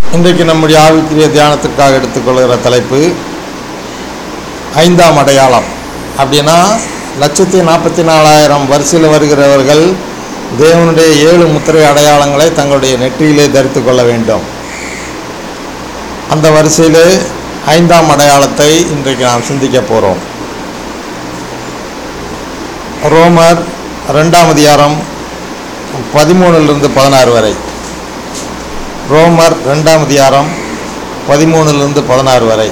இன்றைக்கு நம்முடைய ஆவிக்குரிய தியானத்திற்காக எடுத்துக்கொள்கிற தலைப்பு ஐந்தாம் அடையாளம் அப்படின்னா லட்சத்தி நாற்பத்தி நாலாயிரம் வரிசையில் வருகிறவர்கள் தேவனுடைய ஏழு முத்திரை அடையாளங்களை தங்களுடைய நெற்றியிலே தரித்து கொள்ள வேண்டும் அந்த வரிசையிலே ஐந்தாம் அடையாளத்தை இன்றைக்கு நாம் சிந்திக்க போகிறோம் ரோமர் ரெண்டாம் அதிகாரம் பதிமூணுலேருந்து பதினாறு வரை ரோமர் ரெண்டாம் அதிகாரம் பதிமூணுலேருந்து பதினாறு வரை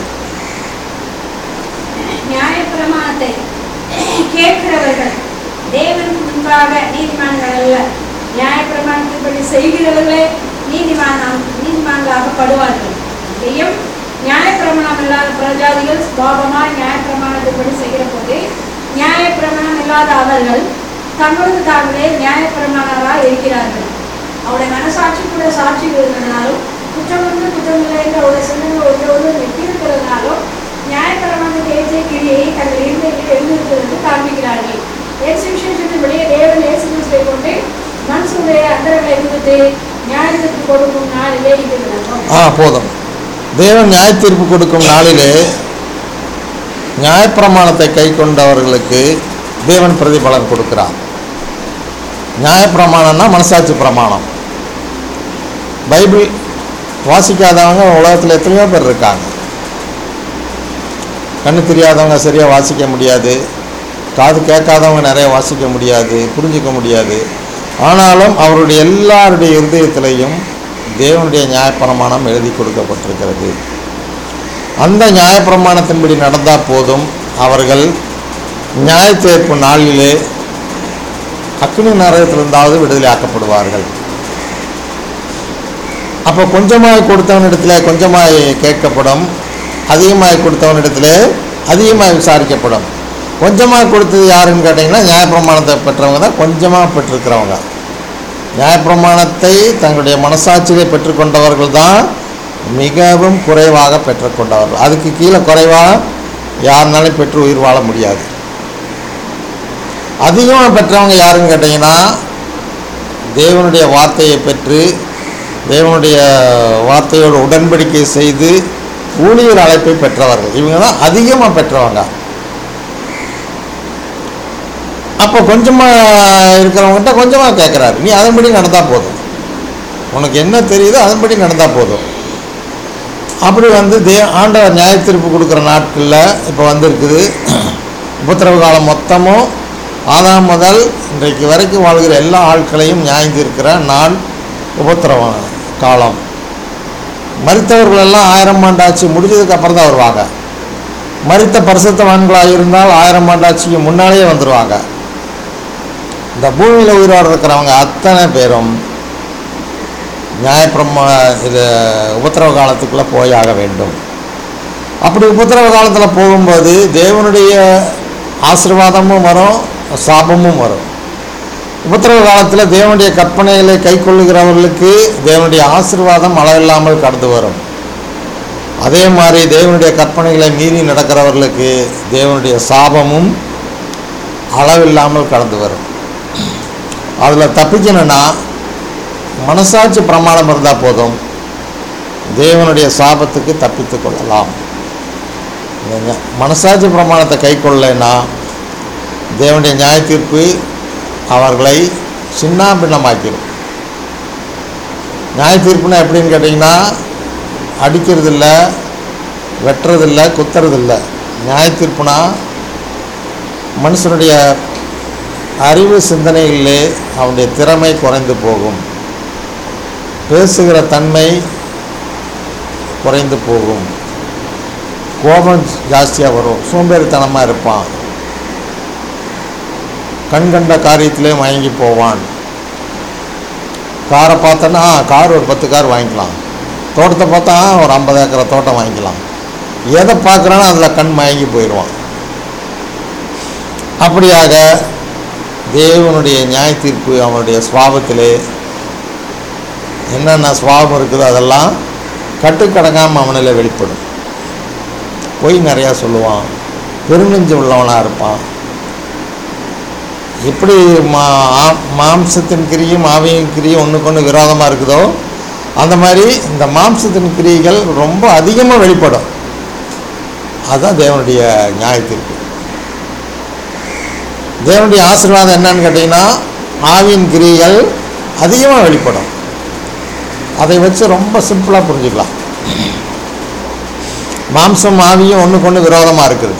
நியாயப்பிரமாணத்தை கேட்கிறவர்கள் தேவனுக்கு முன்பாக நீதிமான்கள் அல்ல நியாயப்பிரமாணத்தின்படி செய்கிறவர்களே நீதிமானம் நீதிமான்களாகப்படுவார்கள் இதையும் நியாயப்பிரமாணம் இல்லாத பிரஜாதிகள் சுபாவமாய் நியாயப்பிரமாணத்தின்படி செய்கிற போது நியாயப்பிரமாணம் இல்லாத அவர்கள் தங்களுக்கு தாங்களே நியாயப்பிரமாணராக இருக்கிறார்கள் அவருடைய மனசாட்சி கூட சாட்சி இருந்ததுனாலும் குற்றம் வந்து குற்றம் இல்லை என்று அவருடைய சிந்தனை ஒன்றோடு வெட்டியிருக்கிறதுனாலும் நியாயப்பிரமாண தேஜை கிரியை தங்கள் இருந்தையில் எழுந்திருக்கிறது என்று காண்பிக்கிறார்கள் இயேசு விசேஷத்தின் வெளியே தேவன் இயேசு கிறிஸ்துவை கொண்டு மனுஷனுடைய அந்தரங்களை விடுத்து நியாயத்திற்கு கொடுக்கும் நாளிலே இது விளங்கும் ஆ போதும் தேவன் நியாயத்தீர்ப்பு கொடுக்கும் நாளிலே நியாயப்பிரமாணத்தை கை கொண்டவர்களுக்கு தேவன் பிரதிபலன் கொடுக்கிறார் நியாயப்பிரமாணம்னா மனசாட்சி பிரமாணம் பைபிள் வாசிக்காதவங்க உலகத்தில் எத்தனையோ பேர் இருக்காங்க கண்ணு தெரியாதவங்க சரியாக வாசிக்க முடியாது காது கேட்காதவங்க நிறைய வாசிக்க முடியாது புரிஞ்சிக்க முடியாது ஆனாலும் அவருடைய எல்லாருடைய இருதயத்திலையும் தேவனுடைய நியாயப்பிரமாணம் எழுதி கொடுக்கப்பட்டிருக்கிறது அந்த நியாயப்பிரமாணத்தின்படி நடந்தால் போதும் அவர்கள் நியாயத்தீர்ப்பு நாளிலே அக்னி நரகத்திலிருந்தாவது விடுதலை ஆக்கப்படுவார்கள் அப்போ கொஞ்சமாக கொடுத்தவனிடத்துல கொஞ்சமாய் கேட்கப்படும் அதிகமாக கொடுத்தவனிடத்துல அதிகமாக விசாரிக்கப்படும் கொஞ்சமாக கொடுத்தது யாருன்னு கேட்டிங்கன்னா நியாயப்பிரமாணத்தை பெற்றவங்க தான் கொஞ்சமாக பெற்றிருக்கிறவங்க நியாயப்பிரமாணத்தை தங்களுடைய மனசாட்சியிலே பெற்றுக்கொண்டவர்கள் தான் மிகவும் குறைவாக பெற்றுக்கொண்டவர்கள் அதுக்கு கீழே குறைவாக யாருனாலும் பெற்று உயிர் வாழ முடியாது அதிகமாக பெற்றவங்க யாருன்னு கேட்டிங்கன்னா தேவனுடைய வார்த்தையை பெற்று தேவனுடைய வார்த்தையோடு உடன்படிக்கை செய்து ஊழியர் அழைப்பை பெற்றவர்கள் இவங்க தான் அதிகமாக பெற்றவங்க அப்போ கொஞ்சமாக இருக்கிறவங்ககிட்ட கொஞ்சமாக கேட்குறாரு நீ அதன்படி நடந்தால் போதும் உனக்கு என்ன தெரியுதோ அதன்படி நடந்தால் போதும் அப்படி வந்து தே ஆண்டவர் நியாயத்தீர்ப்பு கொடுக்குற நாட்களில் இப்போ வந்திருக்குது உபத்திரவு காலம் மொத்தமும் ஆதாம் முதல் இன்றைக்கு வரைக்கும் வாழ்கிற எல்லா ஆட்களையும் நியாயந்திருக்கிற நாள் உபத்திரவ காலம் மரித்தவர்கள் எல்லாம் ஆயிரம் ஆண்டாட்சி முடிஞ்சதுக்கு அப்புறம் தான் வருவாங்க மரித்த பரிசுத்தவான்களாக இருந்தால் ஆயிரம் ஆண்டாட்சிக்கு முன்னாலேயே வந்துடுவாங்க இந்த பூமியில் உயிரோடு இருக்கிறவங்க அத்தனை பேரும் நியாயப்பிரமா இது உபத்திரவ காலத்துக்குள்ளே போயாக வேண்டும் அப்படி உபத்திரவ காலத்தில் போகும்போது தேவனுடைய ஆசீர்வாதமும் வரும் சாபமும் வரும் உபத்திரவ காலத்தில் தேவனுடைய கற்பனைகளை கை கொள்ளுகிறவர்களுக்கு தேவனுடைய ஆசீர்வாதம் அளவில்லாமல் கடந்து வரும் அதே மாதிரி தேவனுடைய கற்பனைகளை மீறி நடக்கிறவர்களுக்கு தேவனுடைய சாபமும் அளவில்லாமல் கடந்து வரும் அதில் தப்பிக்கணும்னா மனசாட்சி பிரமாணம் இருந்தால் போதும் தேவனுடைய சாபத்துக்கு தப்பித்து கொள்ளலாம் நீங்க மனசாட்சி பிரமாணத்தை கை கொள்ளலைன்னா தேவனுடைய நியாய தீர்ப்பு அவர்களை சின்ன பின்னமாக்கிடும் நியாய தீர்ப்புனா எப்படின்னு கேட்டிங்கன்னா அடிக்கிறதில்ல வெட்டுறதில்ல குத்துறதில்ல நியாய தீர்ப்புனா மனுஷனுடைய அறிவு சிந்தனைகளிலே அவனுடைய திறமை குறைந்து போகும் பேசுகிற தன்மை குறைந்து போகும் கோபம் ஜாஸ்தியாக வரும் சோம்பேறித்தனமாக இருப்பான் கண் கண்ட காரியத்திலே மயங்கி போவான் காரை பார்த்தோன்னா ஆ, கார் ஒரு பத்து கார் வாங்கிக்கலாம் தோட்டத்தை பார்த்தா ஆ, ஒரு ஐம்பது ஏக்கரை தோட்டம் வாங்கிக்கலாம் எதை பார்க்குறானோ அதில் கண் மயங்கி போயிடுவான் அப்படியாக தேவனுடைய நியாய தீர்ப்பு அவனுடைய சுவாபத்திலே என்னென்ன சுவாபம் இருக்குதோ அதெல்லாம் கட்டுக்கடங்காமல் அவனில் வெளிப்படும் பொய் நிறையா சொல்லுவான் பெருநெஞ்சு உள்ளவனாக இருப்பான் எப்படி மா ஆ- மாம்சத்தின் கிரியும் ஆவியின் கிரியும் ஒன்றுக்கு ஒன்று விரோதமாக இருக்குதோ அந்த மாதிரி இந்த மாம்சத்தின் கிரியைகள் ரொம்ப அதிகமாக வெளிப்படும் அதுதான் தேவனுடைய நியாயத்திற்கு தேவனுடைய ஆசீர்வாதம் என்னன்னு கேட்டிங்கன்னா ஆவியின் கிரியைகள் அதிகமாக வெளிப்படும் அதை வச்சு ரொம்ப சிம்பிளாக புரிஞ்சுக்கலாம் மாம்சம் ஆவியும் ஒன்றுக்கு ஒன்று விரோதமாக இருக்குது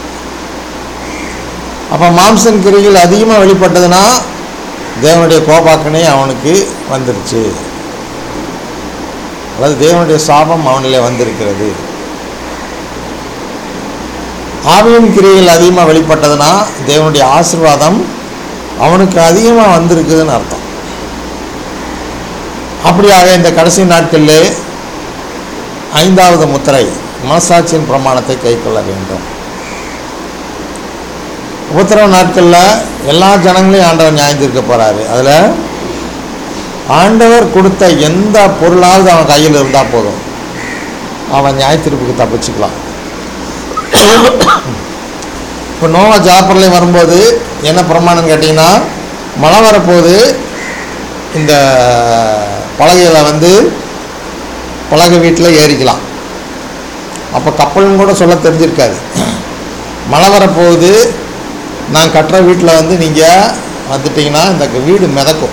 அப்போ மாம்சன் கிரிகள் அதிகமாக வெளிப்பட்டதுன்னா தேவனுடைய கோபாக்கனே அவனுக்கு வந்துருச்சு அதாவது தேவனுடைய சாபம் அவனிலே வந்திருக்கிறது ஆவியின் கிரிகள் அதிகமாக வெளிப்பட்டதுன்னா தேவனுடைய ஆசீர்வாதம் அவனுக்கு அதிகமாக வந்திருக்குதுன்னு அர்த்தம் அப்படியாக இந்த கடைசி நாட்களிலே ஐந்தாவது முத்திரை மனசாட்சியின் பிரமாணத்தை கைக்கொள்ள வேண்டும் உபத்திரவ நாட்களில் எல்லா ஜனங்களையும் ஆண்டவர் நியாயந்திருக்க போகிறாரு அதில் ஆண்டவர் கொடுத்த எந்த பொருளாவது அவன் கையில் இருந்தால் போதும் அவன் நியாயத்தீர்ப்புக்கு தப்பிச்சுக்கலாம் இப்போ நோவா ஜாப்பரில் வரும்போது என்ன பிரமாணம் கேட்டிங்கன்னா மழை வரப்போது இந்த பலகையில் வந்து பலகை வீட்டில் ஏறிக்கலாம் அப்போ கப்பல்னு கூட சொல்ல தெரிஞ்சிருக்காது மழை வரப்போகுது நான் கட்டுற வீட்டில் வந்து நீங்கள் வந்துட்டிங்கன்னா இந்த வீடு மிதக்கும்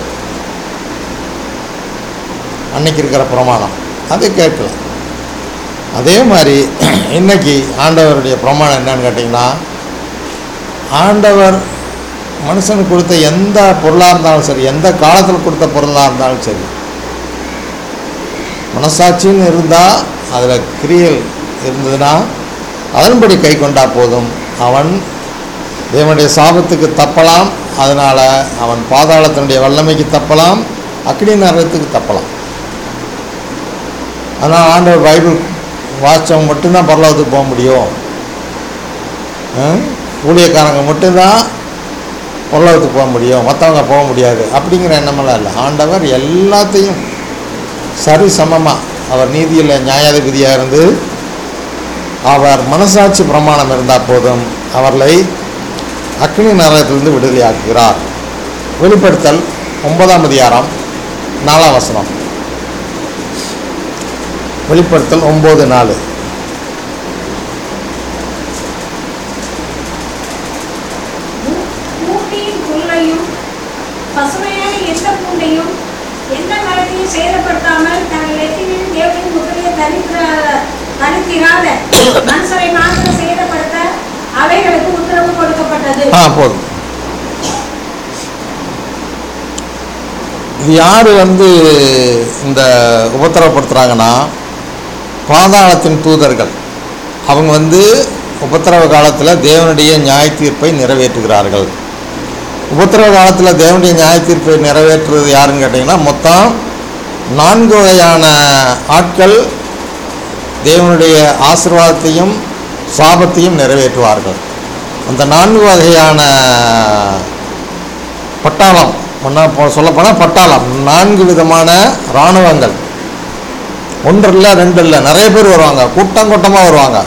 அன்னைக்கு இருக்கிற பிரமாணம் அது கேட்கல அதே மாதிரி இன்னைக்கு ஆண்டவருடைய பிரமாணம் என்னன்னு கேட்டிங்கன்னா ஆண்டவர் மனுஷனுக்கு கொடுத்த எந்த பொருளாக இருந்தாலும் சரி எந்த காலத்தில் கொடுத்த பொருளாக இருந்தாலும் சரி மனசாட்சின்னு இருந்தால் அதில் கிரியல் இருந்ததுன்னா அதன்படி கை கொண்டா போதும் அவன் தேவனுடைய சாபத்துக்கு தப்பலாம் அதனால் அவன் பாதாளத்தினுடைய வல்லமைக்கு தப்பலாம் அக்னி நரகத்துக்கு தப்பலாம் ஆனால் ஆண்டவர் பைபிள் வாசித்தவங்க மட்டும்தான் பரலோகத்துக்கு போக முடியும் ஆ? ஊழியக்காரங்க மட்டும்தான் பரலோகத்துக்கு போக முடியும் மற்றவங்க போக முடியாது அப்படிங்கிற எண்ணமெல்லாம் இல்லை ஆண்டவர் எல்லாத்தையும் சரி சமமாக அவர் நீதியில் நியாயாதிபதியாக இருந்து அவர் மனசாட்சி பிரமாணம் இருந்தால் போதும் அவர்களை அக்னி நரகத்திலிருந்து விடுதலையாக்குகிறார் வெளிப்படுத்தல் ஒன்பதாம் அதிகாரம் நாலாம் வசனம் வெளிப்படுத்தல் ஒம்பது நாலு பூண்டியின் புல்லையும் பசுமையான எந்த பூண்டையும் எந்த மரத்தையும் சேதப்படுத்தாமல் தனது நெற்றியில் தேவனின் முத்திரையை தரித்திராத தரித்திராத மனுஷரை மாத்திரம் சேதப்படுத்த அவைகளுக்கு உத்தரவு கொடுக்கப்பட்டது ஆ போதும் இது யார் வந்து இந்த உபத்திரவப்படுத்துகிறாங்கன்னா பாதாளத்தின் தூதர்கள் அவங்க வந்து உபத்திரவ காலத்தில் தேவனுடைய நியாய தீர்ப்பை நிறைவேற்றுகிறார்கள் உபத்திரவ காலத்தில் தேவனுடைய நியாய தீர்ப்பை நிறைவேற்றுறது யாருன்னு கேட்டிங்கன்னா மொத்தம் நான்கு வகையான ஆட்கள் தேவனுடைய ஆசீர்வாதத்தையும் சாபத்தையும் நிறைவேற்றுவார்கள் அந்த நான்கு வகையான பட்டாளம் ஒன்றா சொல்லப்போனால் பட்டாளம் நான்கு விதமான இராணுவங்கள் ஒன்று இல்லை ரெண்டு இல்லை நிறைய பேர் வருவாங்க கூட்டம் கூட்டமாக வருவாங்க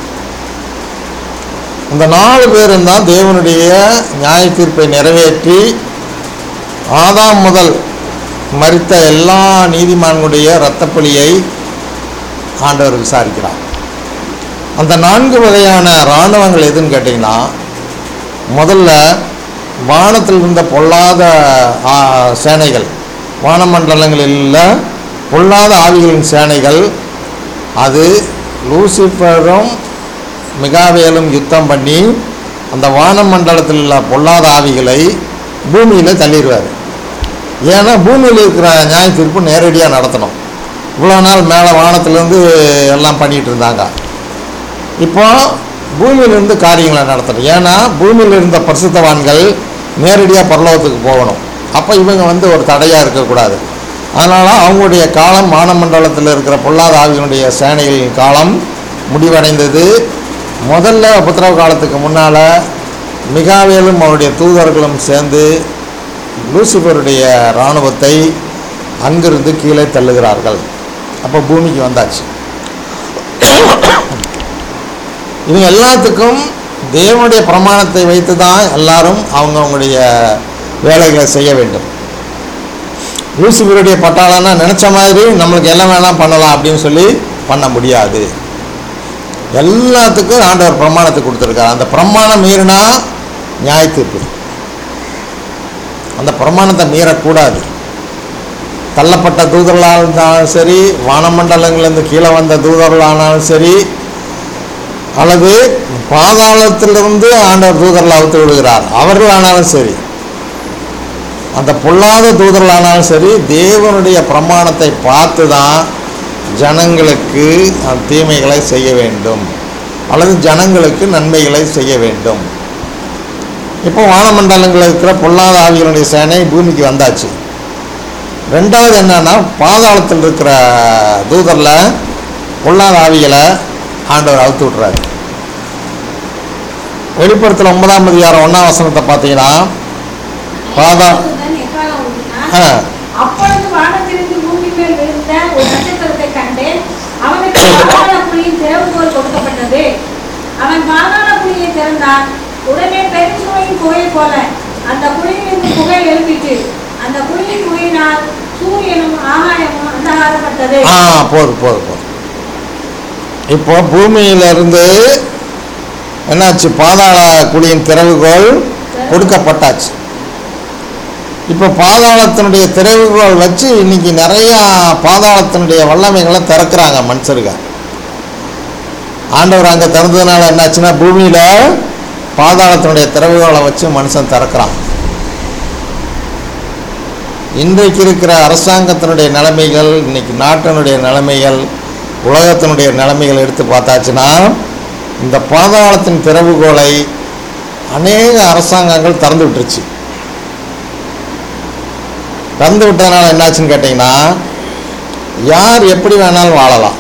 இந்த நாலு பேரும் தான் தேவனுடைய நியாய தீர்ப்பை நிறைவேற்றி ஆதாம் முதல் மரித்த எல்லா நீதிமான்களுடைய இரத்தப்பலியை ஆண்டவர் விசாரிக்கிறார் அந்த நான்கு வகையான இராணுவங்கள் எதுன்னு கேட்டிங்கன்னா முதல்ல வானத்தில் இருந்த பொல்லாத ஆ, சேனைகள் வானமண்டலங்களில் உள்ள பொல்லாத ஆவிகளின் சேனைகள் அது லூசிஃபரும் மிகாவேலும் யுத்தம் பண்ணி அந்த வானமண்டலத்தில் உள்ள பொல்லாத ஆவிகளை பூமியில் தள்ளிடுவார் ஏன்னா பூமியில் இருக்கிற நியாய தீர்ப்பு நேரடியாக நடத்தணும் இவ்வளோ நாள் மேலே வானத்திலேருந்து எல்லாம் பண்ணிகிட்டு இருந்தாங்க இப்போ பூமியிலிருந்து காரியங்களை நடத்தணும் ஏன்னா பூமியில் இருந்த பரிசுத்தவான்கள் நேரடியாக பரலோகத்துக்கு போகணும் அப்போ இவங்க வந்து ஒரு தடையாக இருக்கக்கூடாது அதனால் அவங்களுடைய காலம் வானமண்டலத்தில் இருக்கிற பொல்லாத ஆவியினுடைய சேனைகளின் காலம் முடிவடைந்தது முதல்ல உபத்திரவ காலத்துக்கு முன்னால் மிகாவேலும் அவருடைய தூதர்களும் சேர்ந்து லூசிபருடைய இராணுவத்தை அங்கிருந்து கீழே தள்ளுகிறார்கள் அப்போ பூமிக்கு வந்தாச்சு இவங்க எல்லாத்துக்கும் தேவனுடைய பிரமாணத்தை வைத்து தான் எல்லாரும் அவங்கவுங்களுடைய வேலைகளை செய்ய வேண்டும் லூசிபருடைய பட்டாளம்னா நினச்ச மாதிரி நம்மளுக்கு எல்லாம் வேணாம் பண்ணலாம் அப்படின்னு சொல்லி பண்ண முடியாது எல்லாத்துக்கும் ஆண்டவர் பிரமாணத்தை கொடுத்துருக்காரு அந்த பிரமாணம் மீறினா நியாய தீர்ப்பு அந்த பிரமாணத்தை மீறக்கூடாது தள்ளப்பட்ட தூதர்களாக இருந்தாலும் சரி வானமண்டலங்கள்லேருந்து கீழே வந்த தூதர்களானாலும் சரி அல்லது பாதாளத்திலிருந்து ஆண்டவர் தூதர்களை அவுத்து விடுகிறார் அவர்களானாலும் சரி அந்த பொல்லாத தூதர்களானாலும் சரி தேவனுடைய பிரமாணத்தை பார்த்து தான் ஜனங்களுக்கு அந்த தீமைகளை செய்ய வேண்டும் அல்லது ஜனங்களுக்கு நன்மைகளை செய்ய வேண்டும் இப்போ வானமண்டலங்களில் இருக்கிற பொல்லாத ஆவிகளுடைய சேனை பூமிக்கு வந்தாச்சு ரெண்டாவது என்னன்னா பாதாளத்தில் இருக்கிற தூதரில் பொல்லாத ஆவிகளை ஆண்டவர் அவுத்து விட்றாரு வெளிப்படத்தில் ஒன்பதாம் அதிகாரம் ஒன்றாம் வசனத்தை பார்த்தீங்கன்னா பாதா தூதன் எக்காளம் ஊதினான். ஆ அப்பொழுது வானத்திலிருந்து பூமி மேல் விழுந்த ஒரு நட்சத்திரத்தை கண்டேன் அவனுக்கு பாதாள குழியின் திறவுகோல் கொடுக்கப்பட்டது அவன் பாதாள குழியை திறந்தான் உடனே பெருஞ்சுவையின் புகை போல அந்த குழியிலிருந்து புகை எழுப்பிட்டு அந்த குழியின் புகையினால் சூரியனும் ஆகாயமும் அந்தகாரப்பட்டது ஆ போதும் போதும் போதும் இப்போ பூமியிலிருந்து என்னாச்சு பாதாள குழியின் திறவுகோல் கொடுக்கப்பட்டாச்சு இப்போ பாதாளத்தினுடைய திறவுகோல் வச்சு இன்னைக்கு நிறையா பாதாளத்தினுடைய வல்லமைகளை திறக்கிறாங்க மனுஷருங்க ஆண்டவர் அங்கே திறந்ததுனால என்னாச்சுன்னா பூமியில் பாதாளத்தினுடைய திறவுகோலை வச்சு மனுஷன் திறக்கிறான் இன்றைக்கு இருக்கிற அரசாங்கத்தினுடைய நிலைமைகள் இன்னைக்கு நாட்டினுடைய நிலைமைகள் உலகத்தினுடைய நிலைமைகள் எடுத்து பார்த்தாச்சுன்னா இந்த பாதாளத்தின் திறவுகோலை அநேக அரசாங்கங்கள் திறந்து விட்டுருச்சு திறந்து விட்டதுனால என்னாச்சுன்னு கேட்டிங்கன்னா யார் எப்படி வேணாலும் வாழலாம்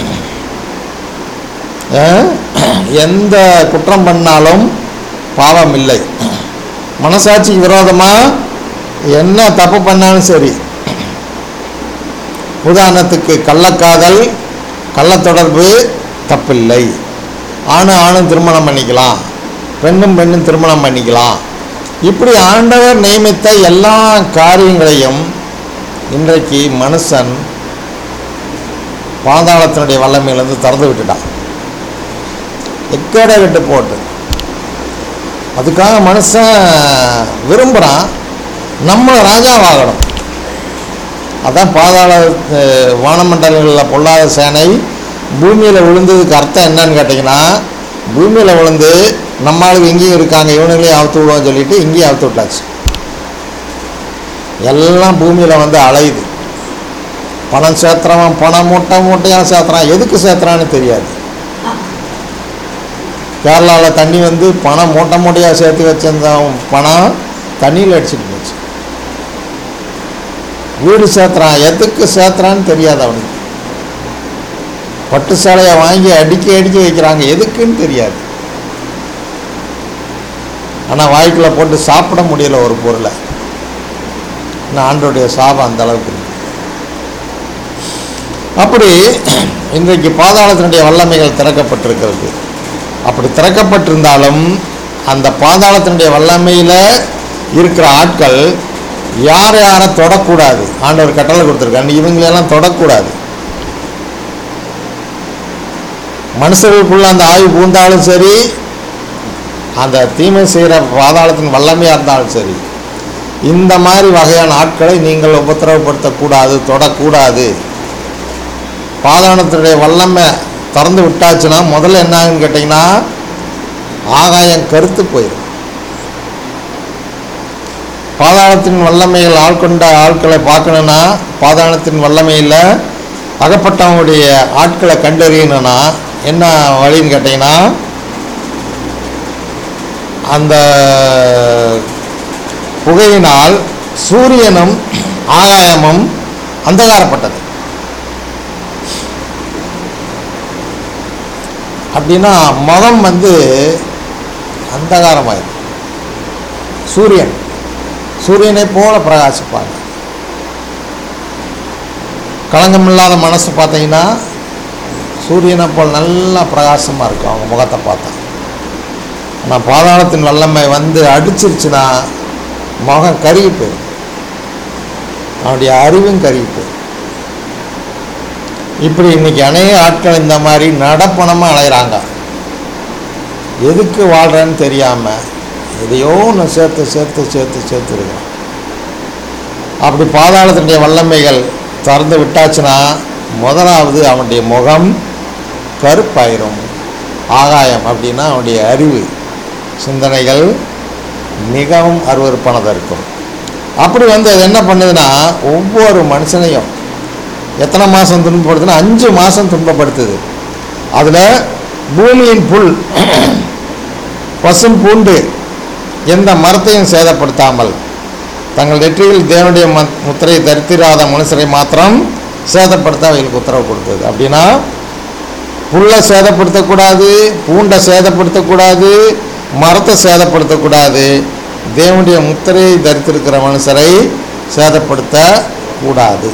அஹ், எந்த குற்றம் பண்ணாலும் பாவம் இல்லை மனசாட்சிக்கு விரோதமாக என்ன தப்பு பண்ணாலும் சரி உதாரணத்துக்கு கள்ளக்காதல் கள்ளத்தொடர்பு தப்பில்லை ஆணும் ஆணும் திருமணம் பண்ணிக்கலாம் பெண்ணும் பெண்ணும் திருமணம் பண்ணிக்கலாம் இப்படி ஆண்டவர் நியமித்த எல்லா காரியங்களையும் இன்றைக்கு மனுஷன் பாதாளத்தினுடைய வல்லமையிலிருந்து திறந்து விட்டுட்டான் எக்கேட விட்டு போட்டு அதுக்காக மனுஷன் விரும்புகிறான் நம்ம ராஜாவாகணும் அதான் பாதாள அஹ், வானமண்டலங்களில் பொல்லாத சேனை பூமியில் விழுந்ததுக்கு அர்த்தம் என்னன்னு கேட்டிங்கன்னா பூமியில் விழுந்து நம்மளுக்கு இங்கேயும் இருக்காங்க இவனுங்களையும் அவுத்து விடுவோம்னு சொல்லிட்டு இங்கேயும் அவுத்து விட்டாச்சு எல்லாம் பூமியில் வந்து அலையுது பணம் சேர்த்துறவன் பணம் மூட்டை மூட்டையாக சேர்த்துறான் எதுக்கு சேர்த்துறான்னு தெரியாது கேரளாவில் தண்ணி வந்து பணம் மூட்டை மூட்டையாக சேர்த்து வச்சிருந்த பணம் தண்ணியில் அடிச்சிட்டு போச்சு வீடு சேர்த்துறான் எதுக்கு சேர்த்துறான்னு தெரியாது அவனுக்கு பட்டு சேலையை வாங்கி அடுக்கி அடுக்கி வைக்கிறாங்க எதுக்குன்னு தெரியாது ஆனால் வாய்க்குள்ள போட்டு சாப்பிட முடியல ஒரு பொருளை ஆனால் ஆண்டோடைய சாபம் அந்த அளவுக்கு இருக்கு அப்படி இன்றைக்கு பாதாளத்தினுடைய வல்லமைகள் திறக்கப்பட்டிருக்கிறது அப்படி திறக்கப்பட்டிருந்தாலும் அந்த பாதாளத்தினுடைய வல்லமையில் இருக்கிற ஆட்கள் யார் யாரை தொடக்கூடாது ஆண்டவர் கட்டளை கொடுத்துருக்காங்க இவங்களெல்லாம் தொடக்கூடாது மனுஷர்களுக்குள்ள அந்த ஆய்வு பூந்தாலும் சரி அந்த தீமை செய்கிற பாதாளத்தின் வல்லமையாக இருந்தாலும் சரி இந்த மாதிரி வகையான ஆட்களை நீங்கள் உபத்திரவப்படுத்தக்கூடாது தொடக்கூடாது பாதாளத்தினுடைய வல்லமை திறந்து விட்டாச்சுன்னா முதல்ல என்ன ஆகுன்னு கேட்டிங்கன்னா ஆகாயம் கருத்து போயிடும் பாதாளத்தின் வல்லமையில் ஆட்கொண்ட ஆட்களை பார்க்கணுன்னா பாதாளத்தின் வல்லமையில் அகப்பட்டவங்களுடைய ஆட்களை கண்டறியணும்னா என்ன வழின்னு கேட்டிங்கன்னா அந்த புகையினால் சூரியனும் ஆகாயமும் அந்தகாரப்பட்டது அப்படின்னா முகம் வந்து அந்தகாரமாயிடும் சூரியன் சூரியனை போல பிரகாசிப்பாங்க களங்கமில்லாத மனசு பார்த்தீங்கன்னா சூரியனை போல் நல்லா பிரகாசமாக இருக்கும் அவங்க முகத்தை பார்த்தா ஆனால் பாதாளத்தின் வல்லமை வந்து அடிச்சிருச்சுன்னா முகம் கருகி போயிடும் அவனுடைய அறிவும் கருவிப்பு இப்படி இன்னைக்கு அநேக ஆட்கள் இந்த மாதிரி நடப்பணமாக அலைகிறாங்க எதுக்கு வாழ்கிறேன்னு தெரியாமல் எதையோ ஒன்று சேர்த்து சேர்த்து சேர்த்து சேர்த்து இருக்கிறான் அப்படி பாதாளத்தினுடைய வல்லமைகள் திறந்து விட்டாச்சுன்னா முதலாவது அவனுடைய முகம் கருப்பாயிரும் ஆகாயம் அப்படின்னா அவனுடைய அறிவு சிந்தனைகள் மிகவும் அருவருப்பானதாக இருக்கும் அப்படி வந்து அது என்ன பண்ணுதுன்னா ஒவ்வொரு மனுஷனையும் எத்தனை மாதம் துன்பப்படுத்துனா அஞ்சு மாதம் துன்பப்படுத்துது அதில் பூமியின் புல் பசும் பூண்டு எந்த மரத்தையும் சேதப்படுத்தாமல் தங்கள் நெற்றியில் தேவனுடைய ம- முத்திரையை தரித்திராத மனுஷரை மாத்திரம் சேதப்படுத்த அவைகளுக்கு உத்தரவு கொடுத்தது அப்படின்னா புல்லை சேதப்படுத்தக்கூடாது பூண்டை சேதப்படுத்தக்கூடாது மரத்தை சேதப்படுத்தக்கூடாது தேவனுடைய முத்திரையை தரித்திருக்கிற மனுஷரை சேதப்படுத்த கூடாது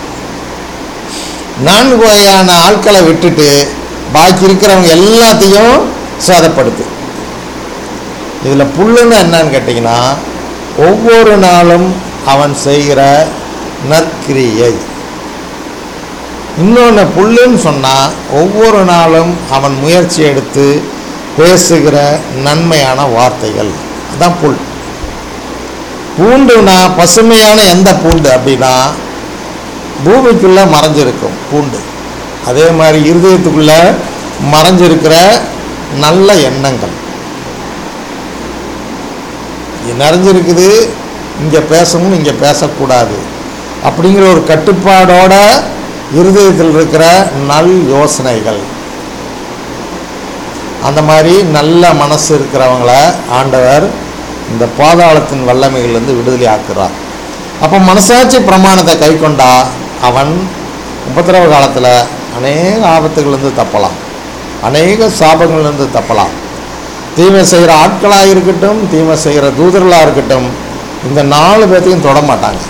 நான்கு வகையான ஆட்களை விட்டுட்டு பாக்கி இருக்கிறவங்க எல்லாத்தையும் சேதப்படுத்து இதில் புல்லுன்னு என்னன்னு கேட்டிங்கன்னா ஒவ்வொரு நாளும் அவன் செய்கிற நற்கிரியை இன்னொன்று புல்லுன்னு சொன்னால் ஒவ்வொரு நாளும் அவன் முயற்சி எடுத்து பேசுகிற நன்மையான வார்த்தைகள் அதான் புல் பூண்டுனா பசுமையான எந்த பூண்டு அப்படின்னா பூமிக்குள்ளே மறைஞ்சிருக்கும் பூண்டு அதே மாதிரி இருதயத்துக்குள்ளே மறைஞ்சிருக்கிற நல்ல எண்ணங்கள் இது நிறைஞ்சிருக்குது இங்கே பேசணும் இங்கே பேசக்கூடாது அப்படிங்கிற ஒரு கட்டுப்பாடோட இருதயத்தில் இருக்கிற நல் யோசனைகள் அந்த மாதிரி நல்ல மனசு இருக்கிறவங்கள ஆண்டவர் இந்த பாதாளத்தின் வல்லமைகள்லேருந்து விடுதலை ஆக்குறார் அப்போ மனசாட்சி பிரமாணத்தை கை கொண்டா அவன் உபத்திரவ காலத்தில் அநேக ஆபத்துகள்லேருந்து தப்பலாம் அநேக சாபங்கள்லேருந்து தப்பலாம் தீமை செய்கிற ஆட்களாக இருக்கட்டும் தீமை செய்கிற தூதர்களாக இருக்கட்டும் இந்த நாலு பேர்த்தையும் தொட மாட்டாங்க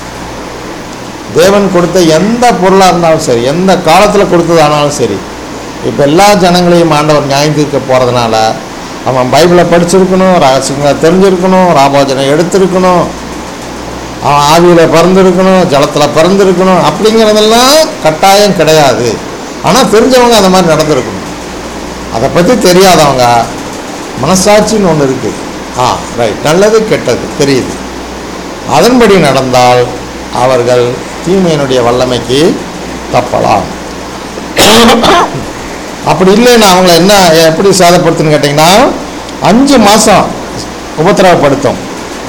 தேவன் கொடுத்த எந்த பொருளாக இருந்தாலும் சரி எந்த காலத்தில் கொடுத்ததானாலும் சரி இப்போ எல்லா ஜனங்களையும் ஆண்டவர் நியாயம் தீர்க்க போகிறதுனால அவன் பைபிளை படிச்சிருக்கணும் ரகசியங்களை தெரிஞ்சிருக்கணும் ராபோஜனம் எடுத்திருக்கணும் அவன் ஆவியில் பிறந்திருக்கணும் ஜலத்தில் பிறந்திருக்கணும் அப்படிங்கிறதெல்லாம் கட்டாயம் கிடையாது ஆனால் தெரிஞ்சவங்க அந்த மாதிரி நடந்திருக்கணும் அதை பற்றி தெரியாதவங்க மனசாட்சின்னு ஒன்று இருக்குது ஆ ரைட் நல்லது கெட்டது தெரியுது அதன்படி நடந்தால் அவர்கள் தீமையினுடைய வல்லமைக்கு தப்பலாம் அப்படி இல்லைன்னா அவங்கள என்ன எப்படி சேதப்படுத்துன்னு கேட்டிங்கன்னா அஞ்சு மாதம் உபத்திரவப்படுத்தும்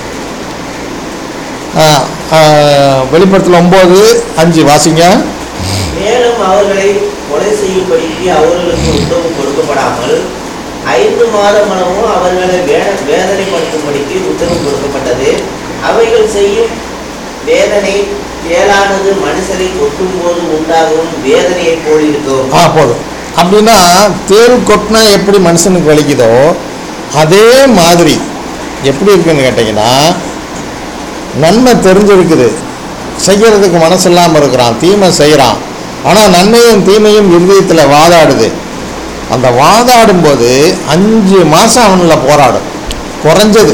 வெளிப்படத்தில் ஒம்பது அஞ்சு வாசிங்க மேலும் அவர்களை கொலை செய்யும்படிக்கு அவர்களுக்கு உத்தரவு கொடுக்கப்படாமல் ஐந்து மாதமளவும் அவர்களை வே- வேதனைப்படுத்தும்படிக்கு உத்தரவு கொடுக்கப்பட்டது அவைகள் செய்யும் வேதனை கேளானது மனுஷரை கொட்டும் போது உண்டாகும் வேதனையைப் போல் இருக்கும் ஆ போதும் அப்படின்னா தேள் கொட்டினா எப்படி மனுஷனுக்கு வலிக்குதோ அதே மாதிரி எப்படி இருக்குன்னு கேட்டிங்கன்னா நன்மை தெரிஞ்சிருக்குது செய்யறதுக்கு மனசு இல்லாமல் இருக்கிறான் தீமை செய்கிறான் ஆனால் நன்மையும் தீமையும் இருதயத்தில் வாதாடுது அந்த வாதாடும்போது அஞ்சு மாதம் அவனில் போராடும் குறைஞ்சது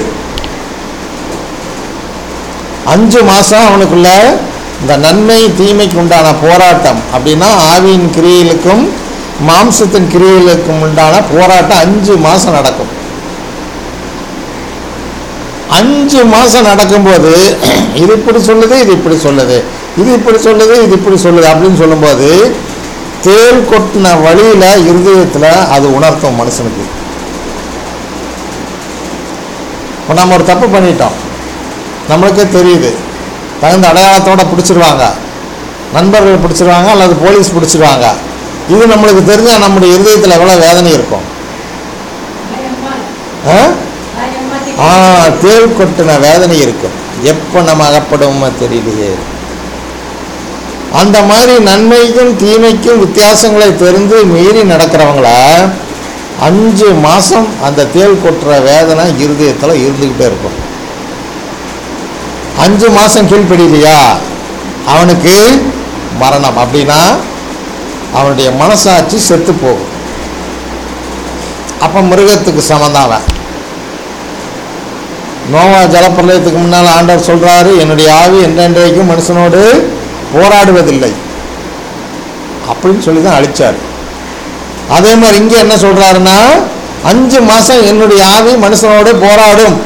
அஞ்சு மாதம் அவனுக்குள்ள இந்த நன்மை தீமைக்கு உண்டான போராட்டம் அப்படின்னா ஆவியின் கிரியைகளுக்கும் மாம்சத்தின் கிரியைகளுக்கும் உண்டான போராட்டம் அஞ்சு மாதம் நடக்கும் அஞ்சு மாதம் நடக்கும்போது இது இப்படி சொல்லுது இது இப்படி சொல்லுது இது இப்படி சொல்லுது இது இப்படி சொல்லுது அப்படின்னு சொல்லும்போது தேள் கொட்டின வழியில் இருதயத்தில் அது உணர்த்தும் மனுஷனுக்கு இப்போ நம்ம ஒரு தப்பு பண்ணிட்டோம் நம்மளுக்கே தெரியுது தகுந்த அடையாளத்தோட பிடிச்சிருவாங்க நண்பர்கள் பிடிச்சிருவாங்க அல்லது போலீஸ் பிடிச்சிருவாங்க இது நம்மளுக்கு தெரிஞ்சால் நம்முடைய இருதயத்தில் எவ்வளோ வேதனை இருக்கும் பயமா ஆ பயமா ஆ தேள் கொட்டின வேதனை இருக்கும் எப்போ நம்ம அகப்படுவோமோ தெரியலையே அந்த மாதிரி நன்மைக்கும் தீமைக்கும் வித்தியாசங்களை தெரிந்து மீறி நடக்கிறவங்கள அஞ்சு மாதம் அந்த தேள் கொட்டுற வேதனை இருதயத்தில் இருந்துக்கிட்டே இருக்கும் அஞ்சு மாதம் கீழ்ப்படியிலையா அவனுக்கு மரணம் அப்படின்னா அவனுடைய மனசாட்சி செத்து போகும் அப்போ மிருகத்துக்கு சமந்தான் அவன் நோவா ஜலப்பிரளயத்துக்கு முன்னால் ஆண்டவர் சொல்கிறாரு என்னுடைய ஆவி என்றென்றைக்கும் மனுஷனோடு போராடுவதில்லை அப்படின்னு சொல்லி தான் அழிச்சார் அதே மாதிரி இங்கே என்ன சொல்கிறாருன்னா அஞ்சு மாதம் என்னுடைய ஆவி மனுஷனோடு போராடும்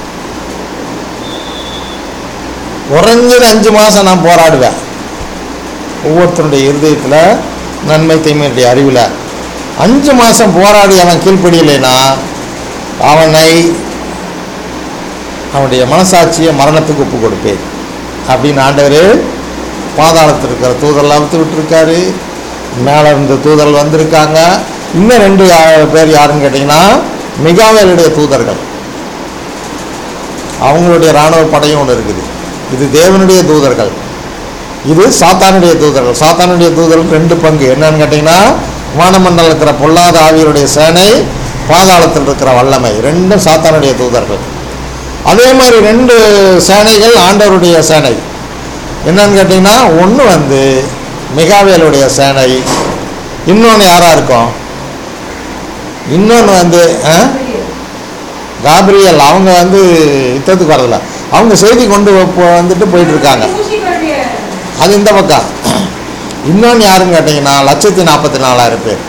குறைஞ்சது அஞ்சு மாதம் நான் போராடுவேன் ஒவ்வொருத்தருடைய இருதயத்தில் நன்மை தீமையுடைய அறிவில் அஞ்சு மாதம் போராடி அவன் கீழ்ப்படியலைனா அவனை அவனுடைய மனசாட்சியை மரணத்துக்கு ஒப்பு கொடுப்பேன் அப்படின்னு ஆண்டவர் பாதாளத்தில் இருக்கிற தூதரெல்லாம் அவுத்து விட்டுருக்காரு மேலே இருந்த தூதர்கள் வந்திருக்காங்க இன்னும் ரெண்டு யா- பேர் யாருன்னு கேட்டிங்கன்னா மிகாவேலுடைய தூதர்கள் அவங்களுடைய இராணுவ படையும் ஒன்று இருக்குது இது தேவனுடைய தூதர்கள் இது சாத்தானுடைய தூதர்கள் சாத்தானுடைய தூதர்கள் ரெண்டு பங்கு என்னன்னு கேட்டிங்கன்னா வானமண்டலம் இருக்கிற பொல்லாத ஆவியருடைய சேனை பாதாளத்தில் இருக்கிற வல்லமை ரெண்டும் சாத்தானுடைய தூதர்கள் அதே மாதிரி ரெண்டு சேனைகள் ஆண்டவருடைய சேனை என்னன்னு கேட்டிங்கன்னா ஒன்று வந்து மிகாவேலுடைய சேனை இன்னொன்று யாராக இருக்கும் இன்னொன்று வந்து ஆ? காப்ரியல் அவங்க வந்து யுத்தத்துக்கு வரதில்ல அவங்க செய்தி கொண்டு போ- வந்துட்டு போயிட்டு இருக்காங்க லூசிபருடைய அது இந்த பக்கம் இன்னொன்று யாருன்னு கேட்டிங்கன்னா லட்சத்தி நாற்பத்தி நாலாயிரம் பேர்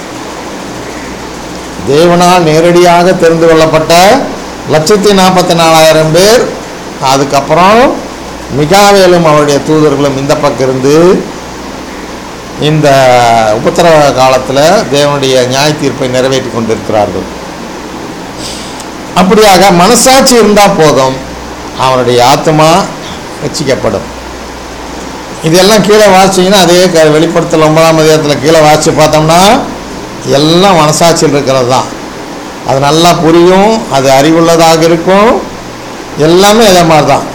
தேவனால் நேரடியாக தெரிந்து கொள்ளப்பட்ட லட்சத்தி நாற்பத்தி நாலாயிரம் பேர் அதுக்கப்புறம் மிகாவேலும் அவருடைய தூதர்களும் இந்த பக்கம் இருந்து இந்த உபத்திரவ காலத்தில் தேவனுடைய நியாய தீர்ப்பை நிறைவேற்றி கொண்டிருக்கிறார்கள் அப்படியாக மனசாட்சி இருந்தால் போதும் அவனுடைய ஆத்மா ரட்சிக்கப்படும் இதெல்லாம் கீழே வாசிச்சிங்கன்னா அதே க வெளிப்படுத்தல் ஒன்பதாம் அதிகாரத்தில் கீழே வாசித்து பார்த்தோம்னா எல்லாம் மனசாட்சியில் இருக்கிறது தான் அது நல்லா புரியும் அது அறிவுள்ளதாக இருக்கும் எல்லாமே அதே மாதிரி தான்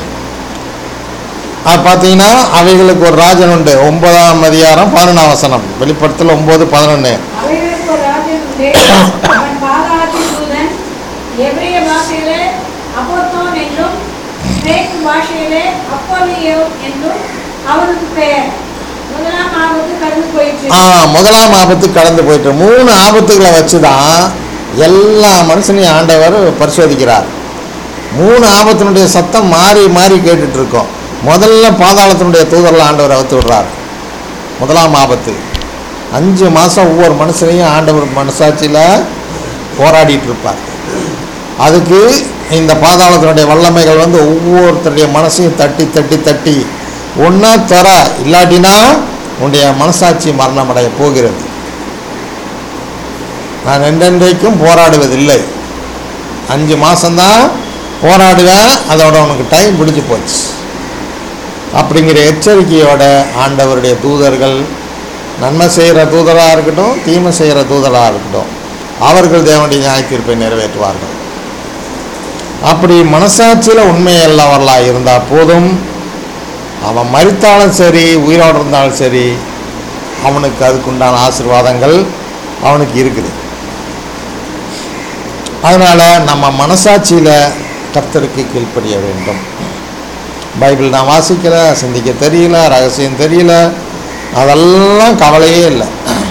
அது பார்த்தீங்கன்னா அவைகளுக்கு ஒரு ராஜன் உண்டு ஒன்பதாம் அதிகாரம் பதினொன்றாம் வசனம் வெளிப்படுத்தல் ஒம்பது பதினொன்று அவைகளுக்கு ஒரு ராஜன் உண்டு அவன் பாதாளத்தின் தூதன் எபிரிய பாஷையிலே அப்போத்தோன் என்றும் கிரேக்கு பாஷையிலே அப்போலியோ என்றும் அவனுக்கு பெயர் முதலாம் ஆபத்து கடந்து போயிற்று ஆ முதலாம் ஆபத்து கடந்து போயிட்டு மூணு ஆபத்துகளை வச்சு தான் எல்லா மனுஷனையும் ஆண்டவர் பரிசோதிக்கிறார் மூணு ஆபத்தினுடைய சத்தம் மாறி மாறி கேட்டுட்டு இருக்கோம் முதல்ல பாதாளத்தினுடைய தூதரில் ஆண்டவர் அவுத்து விடுறார் முதலாம் ஆபத்து அஞ்சு மாதம் ஒவ்வொரு மனுஷனையும் ஆண்டவர் மனசாட்சியில் போராடிட்டு இருப்பார் அதுக்கு இந்த பாதாளத்தினுடைய வல்லமைகள் வந்து ஒவ்வொருத்தருடைய மனசையும் தட்டி தட்டி தட்டி ஒன்றா தர இல்லாட்டினா உன்னுடைய மனசாட்சி மரணமடைய போகிறது நான் என்றென்றைக்கும் போராடுவதில்லை அஞ்சு மாதம்தான் போராடுவேன் அதோட உனக்கு டைம் பிடிச்சு போச்சு அப்படிங்கிற எச்சரிக்கையோட ஆண்டவருடைய தூதர்கள் நன்மை செய்கிற தூதராக இருக்கட்டும் தீமை செய்கிற தூதராக இருக்கட்டும் அவர்கள் தேவனுடைய நியாய தீர்ப்பை நிறைவேற்றுவார்கள் அப்படி மனசாட்சியில் உண்மையல்லவர்களாக இருந்தால் போதும் அவன் மறித்தாலும் சரி உயிரோடு இருந்தாலும் சரி அவனுக்கு அதுக்குண்டான ஆசீர்வாதங்கள் அவனுக்கு இருக்குது அதனால் நம்ம மனசாட்சியில் கர்த்தருக்கு கீழ்ப்படிய வேண்டும் பைபிள் நான் வாசிக்கல சிந்திக்க தெரியல ரகசியம் தெரியல அதெல்லாம் கவலையே இல்லை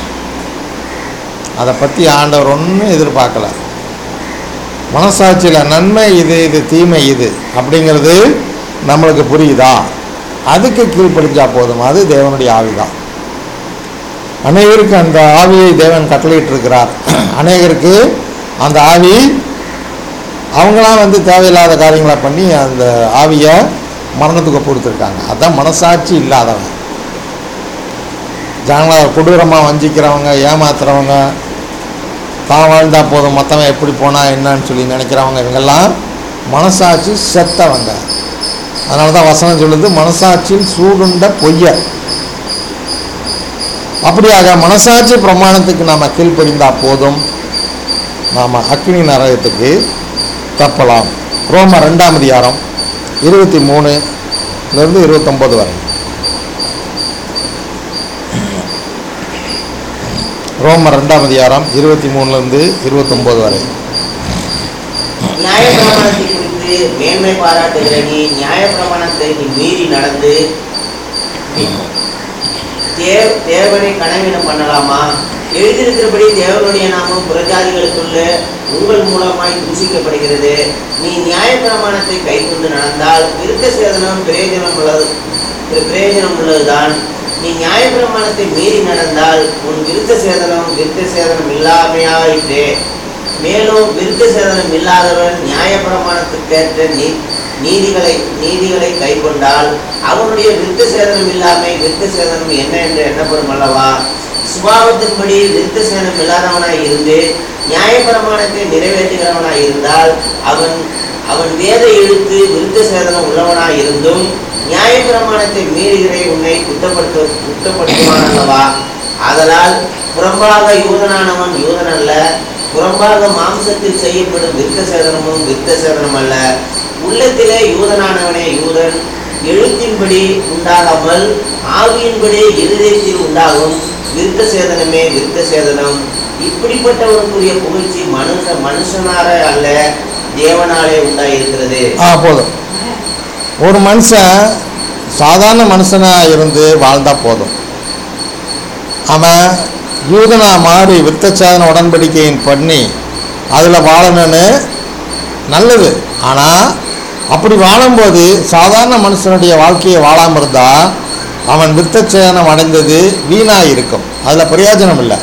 அதை பற்றி ஆண்டவர் ஒன்றும் எதிர்பார்க்கல மனசாட்சியில் நன்மை இது இது தீமை இது அப்படிங்கிறது நம்மளுக்கு புரியுதா அதுக்கு கீழ்ப்படிஞ்சா போதும் அது தேவனுடைய ஆவிதான் அநேகருக்கு அந்த ஆவியை தேவன் கட்டளையிட்டு இருக்கிறார் அநேகருக்கு அந்த ஆவி அவங்களாம் வந்து தேவையில்லாத காரியங்களை பண்ணி அந்த ஆவியை மரணத்துக்கு கொடுத்துருக்காங்க அதான் மனசாட்சி இல்லாதவன் ஜனங்களை கொடூரமாக வஞ்சிக்கிறவங்க ஏமாத்துறவங்க தான் வாழ்ந்தா போதும் மற்றவன் எப்படி போனால் என்னன்னு சொல்லி நினைக்கிறவங்க இவங்கெல்லாம் மனசாட்சி செத்தவங்க அதனால தான் வசனம் சொல்லுது மனசாட்சியில் சூடுண்ட பொய்யர் அப்படியாக மனசாட்சி பிரமாணத்துக்கு நாம் கீழ்ப்படிந்தா போதும் நாம் அக்னி நரகத்துக்கு தப்பலாம் ரோம ரெண்டாம் அதிகாரம் இருபத்தி மூணுலேருந்து இருபத்தொம்போது வரை ரோம ரெண்டாம் அதிகாரம் இருபத்தி மூணுலேருந்து இருபத்தொம்போது வரை நியாயப்பிரமாணத்தை குறித்து மேன்மை பாராட்டுகிற நீ நியாயப்பிரமாணத்தை நீ மீறி நடந்து தே தேவனை கனவீனம் பண்ணலாமா எழுதியிருக்கிறபடி தேவனுடைய நாமம் புறஜாதிகளுக்குள்ள உங்கள் மூலமாய் தூஷிக்கப்படுகிறது நீ நியாயப்பிரமாணத்தை கைக்கொண்டு நடந்தால் விருத்த சேதனம் பிரயோஜனம் உள்ளது பிரயோஜனம் உள்ளதுதான் நீ நியாயப்பிரமாணத்தை மீறி நடந்தால் உன் விருத்த சேதனம் விருத்த சேதனம் இல்லாமையாயிற்றே மேலும் விருத்த சேதனம் இல்லாதவன் நியாயப்பிரமாணத்துக்கேற்ற நீ நீதிகளை நீதிகளை கைக்கொண்டால் அவனுடைய விருத்த சேதனம் இல்லாமை விருத்த சேதனம் என்ன என்று எண்ணப்படும் அல்லவா சுபாவத்தின்படி விருத்த சேதனம் இல்லாதவனாய் இருந்து நியாயப்பிரமாணத்தை நிறைவேற்றுகிறவனாய் இருந்தால் அவன் அவன் வேத எழுத்து விருத்த சேதனம் உள்ளவனாய் இருந்தும் நியாயப்பிரமாணத்தை மீறுகிற உன்னை குற்றப்படுத்த குற்றப்படுத்துவான் அல்லவா ஆதலால் புறம்பாக யூதனானவன் யூதன் அல்ல புறம்பாக மாம்சத்தில் செய்யப்படும் விருத்த சேதனமும் விருத்த சேதனம் அல்ல உள்ளத்திலே யூதனானவனே யூதன் எழுத்தின்படி உண்டாகாமல் ஆவியின்படி இருதயத்தில் உண்டாகும் விருத்த சேதனமே விருத்த சேதனம் இப்படிப்பட்டவருக்குரிய புகழ்ச்சி மனுஷ மனுஷனார அல்ல தேவனாலே உண்டாயிருக்கிறது ஆ போதும் ஒரு மனுஷன் சாதாரண மனுஷனாக இருந்து வாழ்ந்தால் போதும் அவன் யூதனா மாறி விருத்தச்சாதன உடன்படிக்கையின் பண்ணி அதில் வாழணும்னு நல்லது ஆனால் அப்படி வாழும்போது சாதாரண மனுஷனுடைய வாழ்க்கையை வாழாமல் இருந்தால் அவன் விருத்தச்சேதனம் அடைந்தது வீணாக இருக்கும் அதில் பிரயோஜனம் இல்லை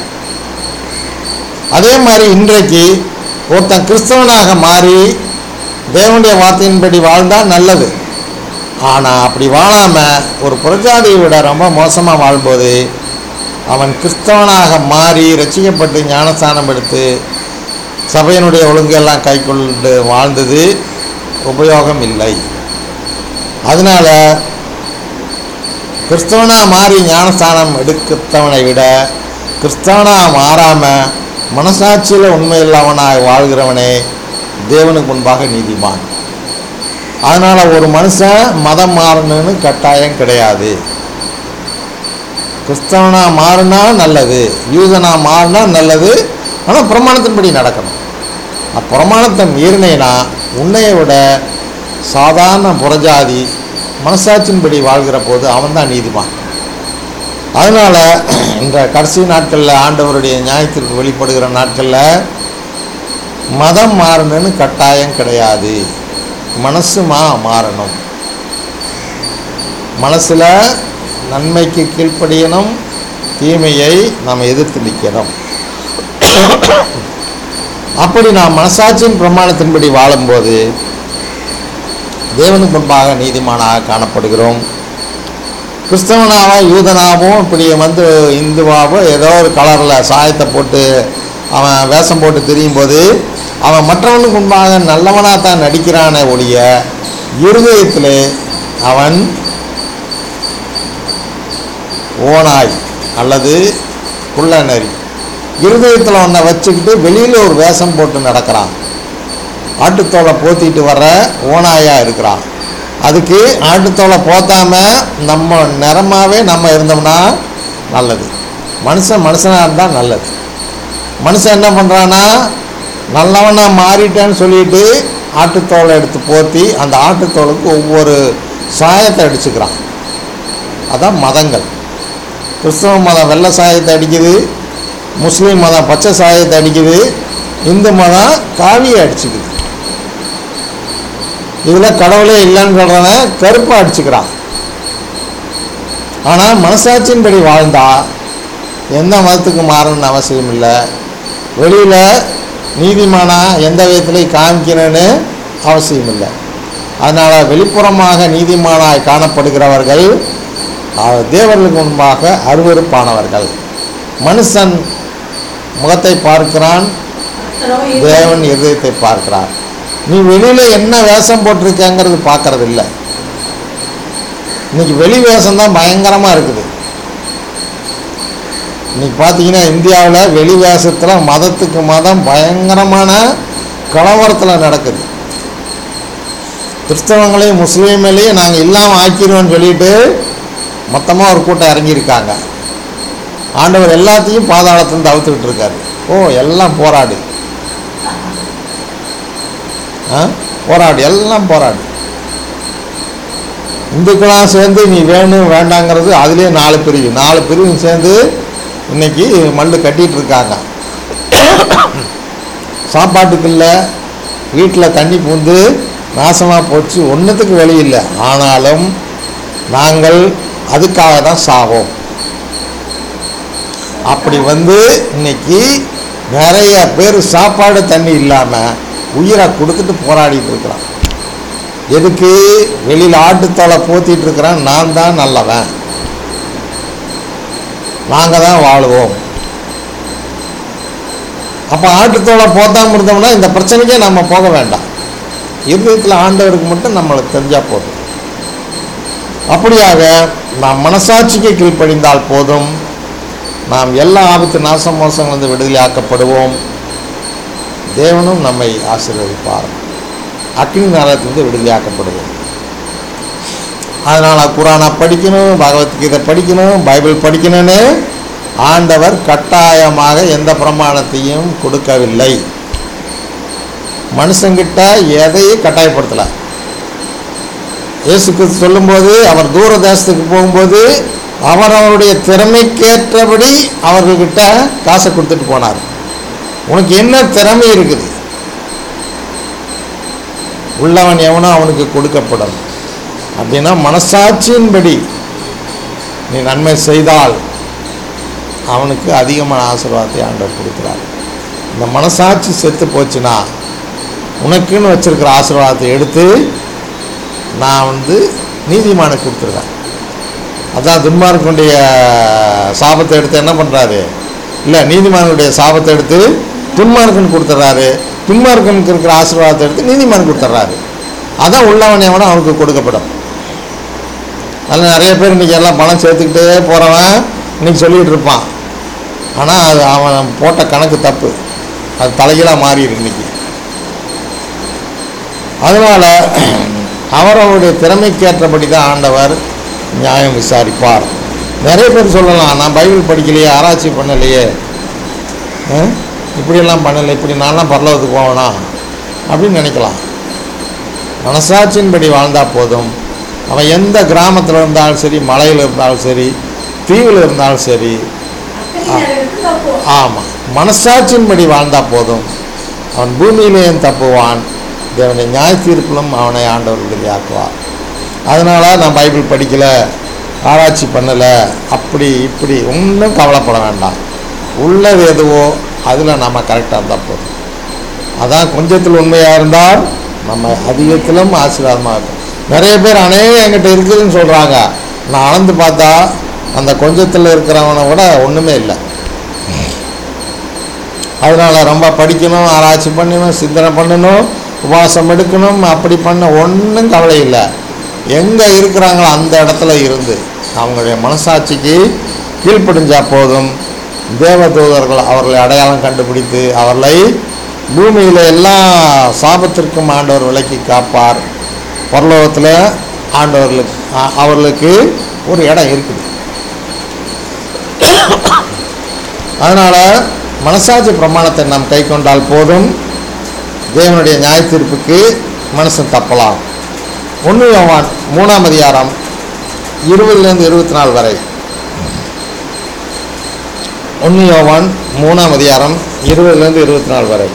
அதே மாதிரி இன்றைக்கு ஒருத்தன் கிறிஸ்தவனாக மாறி தேவனுடைய வார்த்தையின்படி வாழ்ந்தால் நல்லது ஆனால் அப்படி வாழாமல் ஒரு புறஜாதியை விட ரொம்ப மோசமாக வாழும்போது அவன் கிறிஸ்தவனாக மாறி ரட்சிக்கப்பட்டு ஞானஸ்தானம் எடுத்து சபையினுடைய ஒழுங்கெல்லாம் கைக்கொண்டு வாழ்ந்தது உபயோகம் இல்லை அதனால் கிறிஸ்தவனாக மாறி ஞானஸ்தானம் எடுக்கத்தவனை விட கிறிஸ்தவனாக மாறாமல் மனசாட்சியில் உண்மையில்லாதவனாய் வாழ்கிறவனே தேவனுக்கு முன்பாக நீதிமான் அதனால் ஒரு மனுஷன் மதம் மாறணும்னு கட்டாயம் கிடையாது கிறிஸ்தவனா மாறினா நல்லது யூதனா மாறினா நல்லது ஆனால் பிரமாணத்தின்படி நடக்கணும் அந்த பிரமாணத்தை மீறினேனா உன்னையை விட சாதாரண புறஜாதி மனசாட்சியின்படி வாழ்கிற போது அவன்தான் நீதிமான் அதனால் இந்த கடைசி நாட்களில் ஆண்டவருடைய நியாயத்திற்கு வெளிப்படுகிற நாட்களில் மதம் மாறணும்னு கட்டாயம் கிடையாது மனசு மா மாறணும் மனசில் நன்மைக்கு கீழ்ப்படியணும் தீமையை நாம் எதிர்த்து நிற்கணும் அப்படி நாம் மனசாட்சியின் பிரமாணத்தின்படி வாழும்போது தேவனுக்கு முன்பாக நீதிமானாக காணப்படுகிறோம் கிறிஸ்தவனாவோ யூதனாவோ இப்படி வந்து இந்துவாவோ ஏதோ ஒரு கலரில் சாயத்தை போட்டு அவன் வேஷம் போட்டு திரியும் போது அவன் மற்றவனுக்கு முன்பாக நல்லவனாக தான் நடிக்கிறானே ஒழிய இருதயத்தில் அவன் ஓனாய் அல்லது குள்ளநரி இருதயத்தில் ஒன்றை வச்சுக்கிட்டு வெளியில் ஒரு வேஷம் போட்டு நடக்கிறான் ஆட்டுத்தோலை போத்திட்டு வர்ற ஓனாயாக இருக்கிறான் அதுக்கு ஆட்டுத்தோலை போத்தாம நம்ம நிறமாவே நம்ம இருந்தோம்னா நல்லது மனுஷன் மனுஷனாக இருந்தால் நல்லது மனுஷன் என்ன பண்ணுறான்னா நல்லவனா மாறிட்டேன்னு சொல்லிட்டு ஆட்டுத்தோலை எடுத்து போத்தி அந்த ஆட்டுத்தோலுக்கு ஒவ்வொரு சாயத்தை அடிச்சுக்கிறான் அதான் மதங்கள் கிறிஸ்தவ மதம் வெள்ளை சாயத்தை அடிக்குது முஸ்லீம் மதம் பச்சை சாயத்தை அடிக்குது இந்து மதம் காவியை அடிச்சுக்குது இதில் கடவுளே இல்லைன்னு சொல்கிறவன் கருப்பாக அடிச்சுக்கிறான் ஆனால் மனசாட்சியின்படி வாழ்ந்தா எந்த மதத்துக்கு மாறணும்னு அவசியம் இல்லை வெளியில் நீதிமானா எந்த விதத்துலையும் காமிக்கணும்னு அவசியம் இல்லை அதனால் வெளிப்புறமாக நீதிமானாய் காணப்படுகிறவர்கள் அவர் தேவர்களுக்கு முன்பாக அருவருப்பானவர்கள் மனுஷன் முகத்தை பார்க்கிறான் கர்த்தரோ இரு- தேவன் இருதயத்தை பார்க்கிறார் நீ வெளியில் என்ன வேஷம் போட்டிருக்கேங்கிறது பார்க்கறது இல்லை இன்னைக்கு வெளி வேஷம் தான் பயங்கரமாக இருக்குது இன்னைக்கு பார்த்தீங்கன்னா இந்தியாவில் வெளி வேஷத்தில் மதத்துக்கு மதம் பயங்கரமான கலவரத்தில் நடக்குது கிறிஸ்தவங்களையும் முஸ்லீம்களையும் நாங்கள் இல்லாமல் ஆக்கிடுவோம்னு சொல்லிட்டு மொத்தமாக ஒரு கூட்டம் இறங்கியிருக்காங்க ஆண்டவர் எல்லாத்தையும் பாதாளத்துலேருந்து அவுத்துக்கிட்டு இருக்காரு ஓ எல்லாம் போராடு ஆ போராடு எல்லாம் போராடு இந்துக்களாக சேர்ந்து நீ வேணும் வேண்டாங்கிறது அதுலேயே நாலு பிரிவு நாலு பிரிவு சேர்ந்து இன்னைக்கு மல்லு கட்டிட்டு இருக்காங்க சாப்பாட்டுக்கு இல்லை வீட்டில் தண்ணி பூந்து நாசமாக போச்சு ஒன்றுத்துக்கு வழி இல்லை ஆனாலும் நாங்கள் அதுக்காக தான் சாவோம் அப்படி வந்து இன்னைக்கு நிறைய பேர் சாப்பாடு தண்ணி இல்லாமல் உயிரை கொடுத்துட்டு போராடிட்டு இருக்கிறான் எதுக்கு வெளியில் ஆட்டுத்தோலை போத்திட்டு இருக்கிறான் நான் தான் நல்லவன் நாங்கள் தான் வாழுவோம் அப்போ ஆட்டுத்தோலை போத்தாமல் இருந்தோம்னா இந்த பிரச்சனைக்கே நம்ம போக வேண்டாம் இருதயத்தில் ஆண்டவருக்கு மட்டும் நம்மளுக்கு தெரிஞ்சால் போதும் அப்படியாக நாம் மனசாட்சிக்கு கீழ்ப்படிந்தால் போதும் நாம் எல்லா ஆபத்து நாச மோசங்களிலிருந்து விடுதலை ஆக்கப்படுவோம் தேவனும் நம்மை ஆசீர்வதிப்பார் அக்னி நரகத்திலிருந்து விடுதலை ஆக்கப்படுவோம் அதனால் குரானை படிக்கணும் பகவத்கீதை படிக்கணும் பைபிள் படிக்கணும்னு ஆண்டவர் கட்டாயமாக எந்த பிரமாணத்தையும் கொடுக்கவில்லை மனுஷங்கிட்ட எதையும் கட்டாயப்படுத்தலை இயேசு கிறிஸ்து சொல்லும்போது அவர் தூர தேசத்துக்கு போகும்போது அவர் அவருடைய திறமைக்கேற்றபடி அவர்கள்கிட்ட காசை கொடுத்துட்டு போனார் உனக்கு என்ன திறமை இருக்குது உள்ளவன் எவனோ அவனுக்கு கொடுக்கப்படும் அப்படின்னா மனசாட்சியின்படி நீ நன்மை செய்தால் அவனுக்கு அதிகமான ஆசீர்வாதத்தை ஆண்டவர் கொடுக்குறார் இந்த மனசாட்சி செத்து போச்சுன்னா உனக்குன்னு வச்சிருக்கிற ஆசீர்வாதத்தை எடுத்து நான் வந்து நீதிமானுக்கு கொடுத்துருவேன் அதான் துன்மார்க்கனுடைய சாபத்தை எடுத்து என்ன பண்ணுறாரு இல்லை நீதிமானுடைய சாபத்தை எடுத்து துன்மார்க்கன் கொடுத்துட்றாரு துன்மார்க்கனுக்கு இருக்கிற ஆசீர்வாதத்தை எடுத்து நீதிமான் கொடுத்துட்றாரு அதான் உள்ளவன் எவனோ அவனுக்கு கொடுக்கப்படும் அதில் நிறைய பேர் இன்றைக்கி எல்லாம் பணம் சேர்த்துக்கிட்டே போகிறவன் இன்னைக்கு சொல்லிகிட்டு இருப்பான் ஆனால் அது அவன் போட்ட கணக்கு தப்பு அது தலைகீழாக மாறிடு இன்னைக்கு அதனால் அவரவருடைய திறமைக்கேற்றபடி தான் ஆண்டவர் நியாயம் விசாரிப்பார் நிறைய பேர் சொல்லலாம் நான் பைபிள் படிக்கலையே ஆராய்ச்சி பண்ணலையே ஆ? இப்படியெல்லாம் பண்ணலை இப்படி நான்லாம் பரலோகத்துக்கு போவேனா அப்படின்னு நினைக்கலாம் மனசாட்சியின்படி வாழ்ந்தால் போதும் அவன் எந்த கிராமத்தில் இருந்தாலும் சரி மலையில் இருந்தாலும் சரி தீவில் இருந்தாலும் சரி அக்கறை நரகத்துக்கு தப்புவோம் ஆமாம் மனசாட்சியின்படி வாழ்ந்தால் போதும் அவன் பூமியிலேயும் தப்புவான் தேவனை நியாய தீர்ப்பிலும் அவனை ஆண்டவர் விடுதலையாக்குவார் அதனால் நான் பைபிள் படிக்கலை ஆராய்ச்சி பண்ணலை அப்படி இப்படி ஒன்றும் கவலைப்பட வேண்டாம் உள்ளது எதுவோ அதில் நம்ம கரெக்டாக இருந்தால் போதும் அதான் கொஞ்சத்தில் உண்மையாக இருந்தால் நம்ம அதிகத்திலும் ஆசீர்வாதமாக இருக்கும் நிறைய பேர் அநேகம் என்கிட்ட இருக்குதுன்னு சொல்கிறாங்க நான் அளந்து பார்த்தா அந்த கொஞ்சத்தில் இருக்கிறவனை விட ஒன்றுமே இல்லை அதனால் ரொம்ப படிக்கணும் ஆராய்ச்சி பண்ணணும் சிந்தனை பண்ணணும் உபவாசம் எடுக்கணும் அப்படி பண்ண ஒன்றும் கவலை இல்லை எங்கே இருக்கிறாங்களோ அந்த இடத்துல இருந்து அவங்களுடைய மனசாட்சிக்கு கீழ்ப்படிஞ்சா போதும் தேவதூதர்கள் அவர்களை அடையாளம் கண்டுபிடித்து அவர்களை பூமியில் எல்லா சாபத்திற்கும் ஆண்டவர் விலக்கி காப்பார் பரலோகத்தில் ஆண்டவர்களுக்கு அ- அவர்களுக்கு ஒரு இடம் இருக்குது அதனால் மனசாட்சி பிரமாணத்தை நாம் கை கொண்டால் போதும் தேவனுடைய நியாய தீர்ப்புக்கு மனுஷன் தப்பலாம் ஒன்று யோவான் மூணாம் அதிகாரம் இருபதுலேருந்து இருபத்தி நாலு வரை ஒன்று யோவான் மூணாம் அதிகாரம் இருபதுலேருந்து இருபத்தி நாலு வரை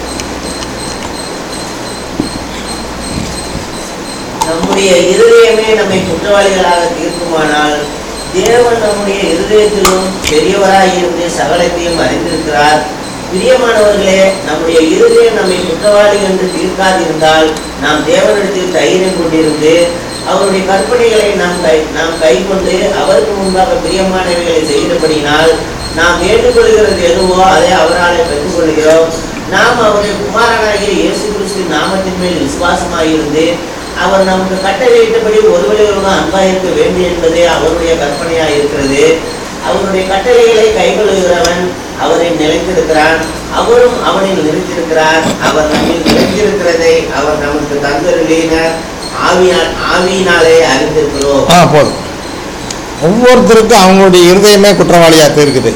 நம்முடைய இருதயமே நம்மை குற்றவாளிகளாக தீர்க்குமானால் தேவன் நம்முடைய இருதயத்திலும் பெரியவராய் இருந்து சகலத்தையும் அறிந்திருக்கிறார் பிரியமானவர்களே நம்முடைய இருதயம் நம்மை குற்றவாளி என்று தீர்க்காதிருந்தால் நாம் தேவனிடத்தில் தைரியம் கொண்டிருந்து அவருடைய கற்பனைகளை நாம் கை நாம் கைக்கொண்டு அவருக்கு முன்பாக பிரியமானவைகளை செய்தபடியினால் நாம் ஏற்றுக்கொள்கிறது எதுவோ அதை அவராலே பெற்றுக்கொள்கிறோம் நாம் அவருடைய குமாரனாகிய இயேசு கிறிஸ்து நாமத்தின் மேல் விசுவாசமாயிருந்து அவர் நமக்கு கட்டளையிட்டபடி ஒருவரையொருவரும் அன்பாக இருக்க வேண்டும் என்பதே அவருடைய கற்பனையாக இருக்கிறது அவருடைய கட்டளைகளை கைகொள்கிறவன் அவரை நிலைத்திருக்கிறான் அவரும் அவனில் நிலைத்திருக்கிறார் அவர் நம்மில் நிலைத்திருக்கிறதை அவர் நமக்கு தந்தருளினார் ஆவியால் ஆவியினாலே அறிந்திருக்கிறோம் ஆ போதும் ஒவ்வொருத்தருக்கும் அவங்களுடைய இருதயமே குற்றவாளியாக இருக்குது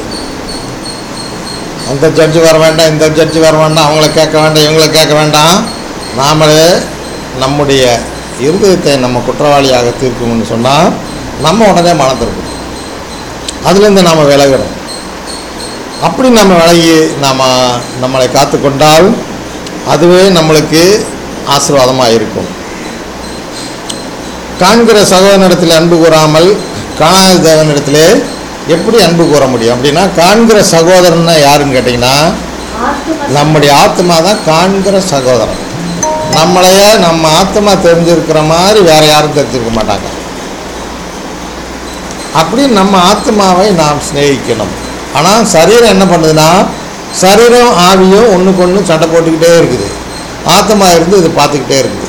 அந்த ஜட்ஜு வர வேண்டாம் இந்த ஜட்ஜு வர வேண்டாம் அவங்கள கேட்க வேண்டாம் இவங்கள கேட்க வேண்டாம் நாமளே நம்முடைய இருதயத்தை நம்ம குற்றவாளியாக தீர்க்கும்னு சொன்னால் நம்ம உடனே மனத்திருக்கும் அதுலேருந்து நாம் விலகிறோம் அப்படி நம்ம விலகி நாம் நம்மளை காத்துக்கொண்டால் அதுவே நம்மளுக்கு ஆசீர்வாதமாக இருக்கும் காண்கிற சகோதரனிடத்தில் அன்பு கூறாமல் காணாத தேவனிடத்திலே எப்படி அன்பு கூற முடியும் அப்படின்னா காண்கிற சகோதரன்னா யாருன்னு கேட்டிங்கன்னா ஆத்தும நம்முடைய ஆத்மா தான் காண்கிற சகோதரன் நம்மளைய நம்ம ஆத்மா தெரிஞ்சிருக்கிற மாதிரி வேற யாரும் தெரிஞ்சிருக்க மாட்டாங்க அப்படி நம்ம ஆத்மாவை நாம் சிநேகிக்கணும் ஆனால் சரீரம் என்ன பண்ணுதுன்னா சரீரம் ஆவியும் ஒன்றுக்கு ஒன்று சண்டை போட்டுக்கிட்டே இருக்குது ஆத்மா இருந்து இது பார்த்துக்கிட்டே இருக்குது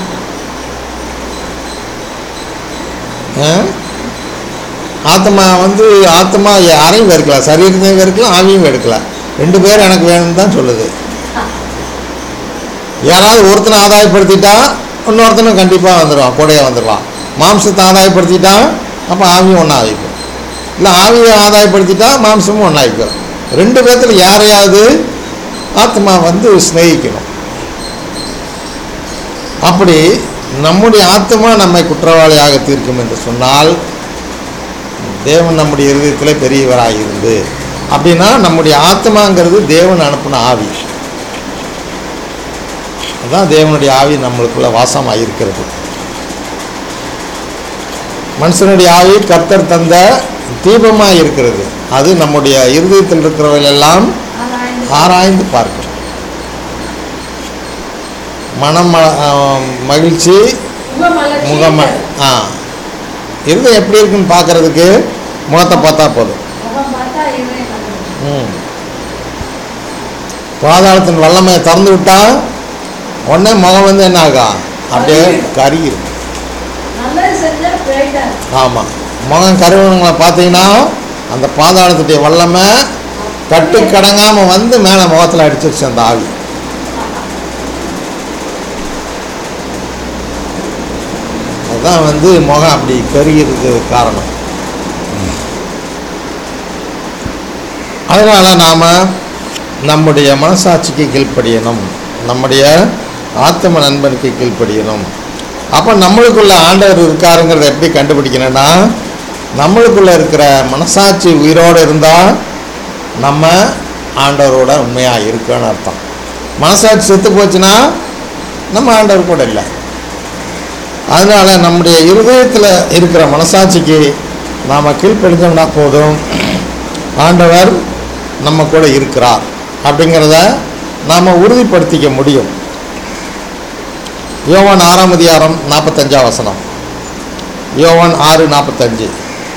ஆ? ஆத்மா வந்து ஆத்மா யாரையும் வெறுக்கலாம் சரீரத்தையும் வெறுக்கலாம் ஆவியும் வெறுக்கலாம் ரெண்டு பேரும் எனக்கு வேணும்னு தான் சொல்லுது யாராவது ஒருத்தனை ஆதாயப்படுத்திட்டா இன்னொருத்தனும் கண்டிப்பாக வந்துடுவான் கூடயே வந்துடுவான் மாம்சத்தை ஆதாயப்படுத்திட்டா அப்போ ஆவியும் ஒன்றா ஆகிக்கும் இல்லை ஆவியை ஆதாயப்படுத்திட்டா மாம்சமும் ஒன்றா ஆகிக்கும் ரெண்டு பேர்த்தில் யாரையாவது ஆத்மா வந்து சிநேகிக்கணும் அப்படி நம்முடைய ஆத்மா நம்மை குற்றவாளியாக தீர்க்கும் என்று சொன்னால் தேவன் நம்முடைய இருதயத்தில் பெரியவராக இருந்து அப்படின்னா நம்முடைய ஆத்மாங்கிறது தேவன் அனுப்பின ஆவி அதான் தேவனுடைய ஆவி நம்மளுக்குள்ள வாசமாக இருக்கிறது மனுஷனுடைய ஆவி கர்த்தர் தந்த தீபமாக இருக்கிறது அது நம்முடைய இருதயத்தில் இருக்கிறவர்கள் எல்லாம் ஆராய்ந்து ஆராய்ந்து பார்க்கணும் மனம் ம- ஆஹ் மகிழ்ச்சி முகமலர்ச்சி முகம் ஆ இருதயம் எப்படி இருக்குன்னு பார்க்கறதுக்கு முகத்தை பார்த்தா போதும் முகம் பார்த்தா இருதயம் கண்டுபிடிக்கும். ம் பாதாளத்தின் வல்லமையை திறந்து விட்டா உடனே முகம் வந்து என்ன ஆகும் அப்படியே கருகிரும் நல்லது செஞ்சா பிரைட்டா ஆமாம் முகம் கருவணுங்களை பார்த்தீங்கன்னா அந்த பாதாளத்துடைய வல்லமை கட்டு கடங்காமல் வந்து மேலே முகத்தில் அடிச்சிருச்சு அந்த ஆவி அதுதான் வந்து முகம் அப்படி கருகிறதுக்கு காரணம் அதனால் நாம் நம்முடைய மனசாட்சிக்கு கீழ்ப்படியணும் நம்முடைய ஆத்ம நண்பனுக்கு கீழ்ப்படியணும் அப்போ நம்மளுக்குள்ள ஆண்டவர் இருக்காருங்கிறத எப்படி கண்டுபிடிக்கணும்னா நம்மளுக்குள்ள இருக்கிற மனசாட்சி உயிரோடு இருந்தால் நம்ம ஆண்டவரோட உண்மையாக இருக்கோன்னு அர்த்தம் மனசாட்சி செத்து போச்சுன்னா நம்ம ஆண்டவர் கூட இல்லை அதனால் நம்முடைய இருதயத்தில் இருக்கிற மனசாட்சிக்கு நாம் கீழ்ப்படிஞ்சோம்னா போதும் ஆண்டவர் நம்ம கூட இருக்கிறார் அப்படிங்கிறத நாம் உறுதிப்படுத்திக்க முடியும் யோவான் ஆறாம் அதிகாரம் நாற்பத்தஞ்சாம் வசனம் யோவான் ஆறு நாற்பத்தஞ்சு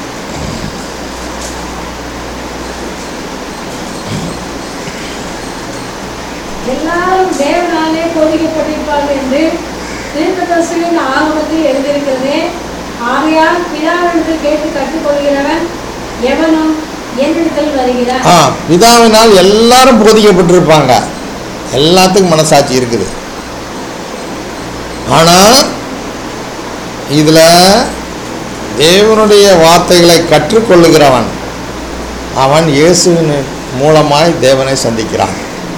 எல்லாரும் தேவனாலே போதிக்கப்பட்டிருப்பார்கள் என்று தீர்க்கதரிசிகளின் ஆகமத்தில் எழுதியிருக்கிறதே ஆகையால் பிதாவென்று கேட்டு கற்றுக்கொள்கிறவன் எவனும் என்னிடத்தில் வருகிறான் ஆ பிதாவினால் எல்லாரும் போதிக்கப்பட்டிருப்பாங்க எல்லாத்துக்கும் மனசாட்சி இருக்குது ஆனால் இதில் தேவனுடைய வார்த்தைகளை கற்றுக்கொள்ளுகிறவன் அவன் இயேசுவின் மூலமாய் தேவனை சந்திக்கிறான்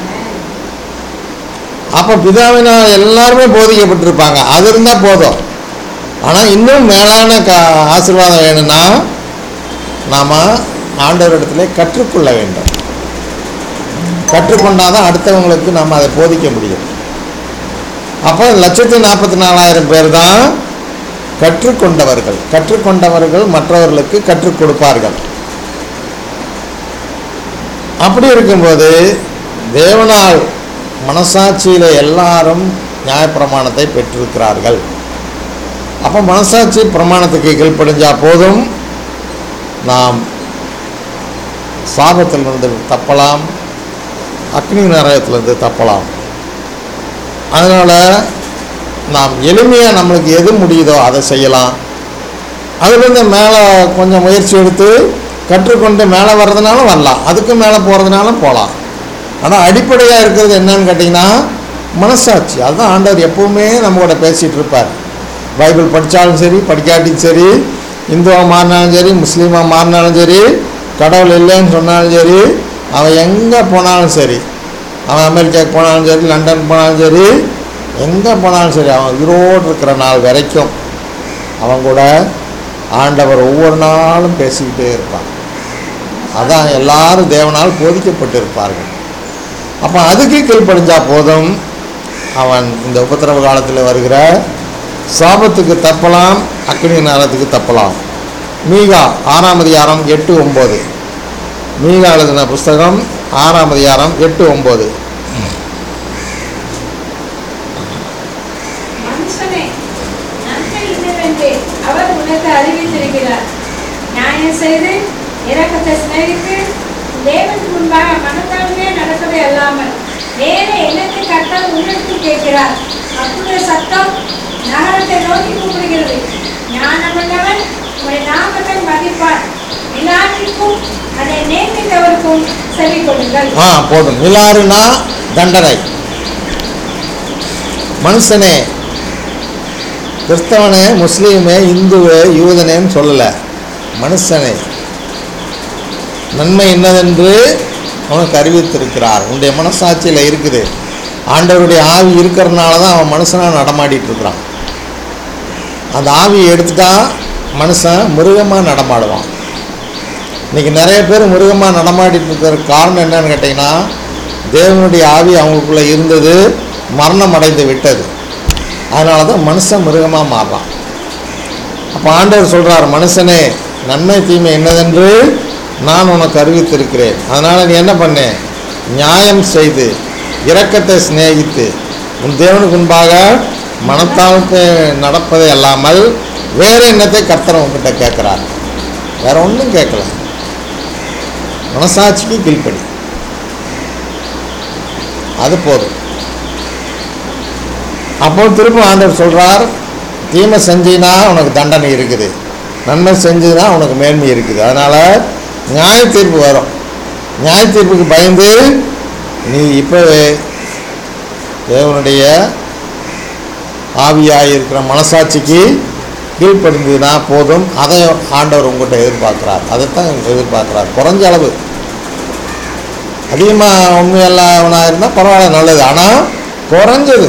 அப்போ பிதாவினால் எல்லாருமே போதிக்கப்பட்டிருப்பாங்க அது இருந்தால் போதும் ஆனால் இன்னும் மேலான க ஆசீர்வாதம் வேணும்னா நாம் ஆண்டவரிடத்துல கற்றுக்கொள்ள வேண்டும் கற்றுக்கொண்டால் தான் அடுத்தவங்களுக்கு நம்ம அதை போதிக்க முடியும் அப்போ லட்சத்தி நாற்பத்தி நாலாயிரம் பேர் தான் கற்றுக்கொண்டவர்கள் கற்றுக்கொண்டவர்கள் மற்றவர்களுக்கு கற்றுக் கொடுப்பார்கள் அப்படி இருக்கும்போது தேவனால் மனசாட்சியில் எல்லாரும் நியாயப்பிரமாணத்தை பெற்றிருக்கிறார்கள் அப்போ மனசாட்சி பிரமாணத்துக்கு கீழ்ப்படிஞ்சா போதும் நாம் சாபத்திலிருந்து தப்பலாம் அக்னி நரகத்திலிருந்து தப்பலாம் அதனால் நாம் எளிமையாக நம்மளுக்கு எது முடியுதோ அதை செய்யலாம் அதுலேருந்து மேலே கொஞ்சம் முயற்சி எடுத்து கற்றுக்கொண்டு மேலே வர்றதுனாலும் வரலாம் அதுக்கு மேலே போகிறதுனாலும் போகலாம் ஆனால் அடிப்படையாக இருக்கிறது என்னன்னு கேட்டிங்கன்னா மனசாட்சி அதுதான் ஆண்டவர் எப்பவுமே நம்ம கூட பேசிகிட்டு இருப்பார் பைபிள் படித்தாலும் சரி படிக்காட்டியும் சரி இந்துவாக மாறினாலும் சரி முஸ்லீமாக மாறினாலும் சரி கடவுள் இல்லைன்னு சொன்னாலும் சரி அவன் எங்கே போனாலும் சரி அவன் அமெரிக்காவுக்கு போனாலும் சரி லண்டன் போனாலும் சரி எங்கே போனாலும் சரி அவன் உயிரோடு இருக்கிற நாள் வரைக்கும் அவன் கூட ஆண்டவர் ஒவ்வொரு நாளும் பேசிக்கிட்டே இருப்பான் அதான் எல்லாரும் தேவனால் போதிக்கப்பட்டிருப்பார்கள் அப்போ அதுக்கு கீழ்ப்படிஞ்சா போதும் அவன் இந்த உபத்திரவ காலத்தில் வருகிற சாபத்துக்கு தப்பலாம் அக்னி நேரத்துக்கு தப்பலாம் மீகா ஆறாம் அதிகாரம் எட்டு ஒம்பது மீகா எழுதின புஸ்தகம் ஆறாம் அதிகாரம் எட்டு ஒம்பது மனுஷனே நன்மை இன்னதென்று அவர் உனக்கு அறிவித்திருக்கிறார் நியாயம் செய்து இரக்கத்தை சிநேகித்து தேவனுக்கு முன்பாக மனத்தாலுமே நடப்பதை அல்லாமல் வேற என்னத்தை கர்த்தர் உன்னிடத்தில் கேட்கிறார் அற்புத சத்தம் நகரத்தை நோக்கி கூப்பிடுகிறது ஞானமுள்ளவன் உடைய நாமத்தை மதிப்பார் எல்லாத்திற்கும் அதை நேர்மைத்தவருக்கும் செவி கொடுங்கள் ஆ போதும் எல்லாருன்னா தண்டனை மனுஷனே கிறிஸ்தவனே முஸ்லீமே இந்துவே யூதனேன்னு சொல்லலை மனுஷனே நன்மை என்னதென்று அவனுக்கு அறிவித்திருக்கிறார் உன்னுடைய மனசாட்சியில் இருக்குது ஆண்டவருடைய ஆவி இருக்கிறதுனால தான் அவன் மனுஷனாக நடமாடிட்டு இருக்கிறான் அந்த ஆவியை எடுத்துட்டா மனுஷன் மிருகமாக நடமாடுவான் இன்றைக்கி நிறைய பேர் மிருகமாக நடமாடிட்டு இருக்கிறதுக்கு காரணம் என்னன்னு கேட்டிங்கன்னா தேவனுடைய ஆவி அவங்களுக்குள்ளே இருந்தது மரணம் அடைந்து விட்டது அதனால தான் மனுஷன் மிருகமாக மாறுறான் அப்போ ஆண்டவர் சொல்கிறார் மனுஷனே நன்மை தீமை என்னதென்று நான் உனக்கு அறிவித்திருக்கிறேன் அதனால் நீ என்ன பண்ணு நியாயம் செய்து இரக்கத்தை சிநேகித்து உன் தேவனுக்கு முன்பாக மனத்தாழ்த்து நடப்பதை அல்லாமல் வேறு என்னத்தை கர்த்தர் உங்ககிட்ட கேட்குறார் வேற ஒன்றும் கேட்கல மனசாட்சிக்கு கீழ்ப்படி அது போதும் அப்போ திரும்ப ஆண்டவர் சொல்கிறார் தீமை செஞ்சினா உனக்கு தண்டனை இருக்குது நன்மை செஞ்சுனா உனக்கு மேன்மை இருக்குது அதனால் நியாய தீர்ப்பு வரும் நியாய தீர்ப்புக்கு பயந்து நீ இப்போவே தேவனுடைய ஆவியாக இருக்கிற மனசாட்சிக்கு கீழ்ப்படிந்ததுனா போதும் அதை ஆண்டவர் உங்கள்கிட்ட எதிர்பார்க்குறார் அதைத்தான் எதிர்பார்க்குறார் குறைஞ்ச அளவு அதிகமாக உண்மையெல்லாம் இருந்தால் பரவாயில்ல நல்லது ஆனால் குறைஞ்சது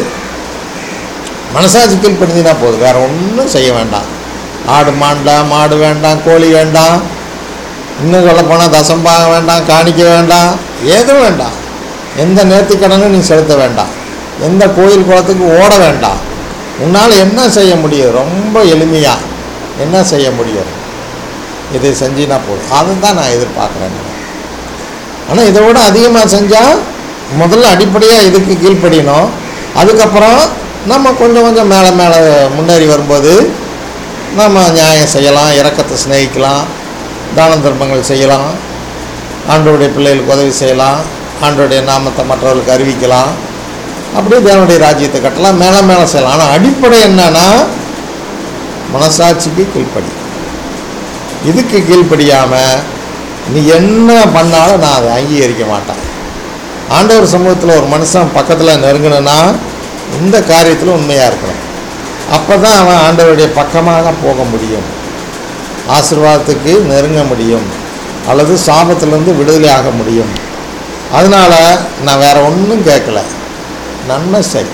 மனசாட்சி கீழ்ப்படுத்தினா போதும் வேறு ஒன்றும் செய்ய வேண்டாம் ஆடு மாண்டாம் மாடு வேண்டாம் கோழி வேண்டாம் இன்னும் சொல்ல போனால் தசம்பாகம் வேண்டாம் காணிக்க வேண்டாம் ஏதும் வேண்டாம் எந்த நேர்த்திக்கடனும் நீ செலுத்த வேண்டாம் எந்த கோயில் குளத்துக்கு ஓட வேண்டாம் உன்னால் என்ன செய்ய முடியும் ரொம்ப எளிமையாக என்ன செய்ய முடியும் இதை செஞ்சினா போதும் அதை தான் நான் எதிர்பார்க்குறேன் ஆனால் இதை விட அதிகமாக செஞ்சால் முதல்ல அடிப்படையாக இதுக்கு கீழ்ப்படியணும் அதுக்கப்புறம் நம்ம கொஞ்சம் கொஞ்சம் மேலே மேலே முன்னேறி வரும்போது நம்ம நியாயம் செய்யலாம் இரக்கத்தை சிநேகிக்கலாம் தான தர்மங்கள் செய்யலாம் ஆண்டவருடைய பிள்ளைகளுக்கு உதவி செய்யலாம் ஆண்டவருடைய நாமத்தை மற்றவர்களுக்கு அறிவிக்கலாம் அப்படியே தேவனுடைய ராஜ்யத்தை கட்டலாம் மேலே மேலே செய்யலாம் ஆனால் அடிப்படை என்னன்னா மனசாட்சிக்கு கீழ்ப்படி இதுக்கு கீழ்ப்படியாமல் நீ என்ன பண்ணாலும் நான் அதை அங்கீகரிக்க மாட்டேன் ஆண்டவர் சமூகத்தில் ஒரு மனுஷன் பக்கத்தில் நெருங்கினா இந்த காரியத்தில் உண்மையாக இருக்கணும் அப்போ தான் அவன் ஆண்டவருடைய பக்கமாக போக முடியும் ஆசீர்வாதத்துக்கு நெருங்க முடியும் அல்லது சாபத்திலேருந்து விடுதலை ஆக முடியும் அதனால் நான் வேறு ஒன்றும் கேட்கல நன்மை செய்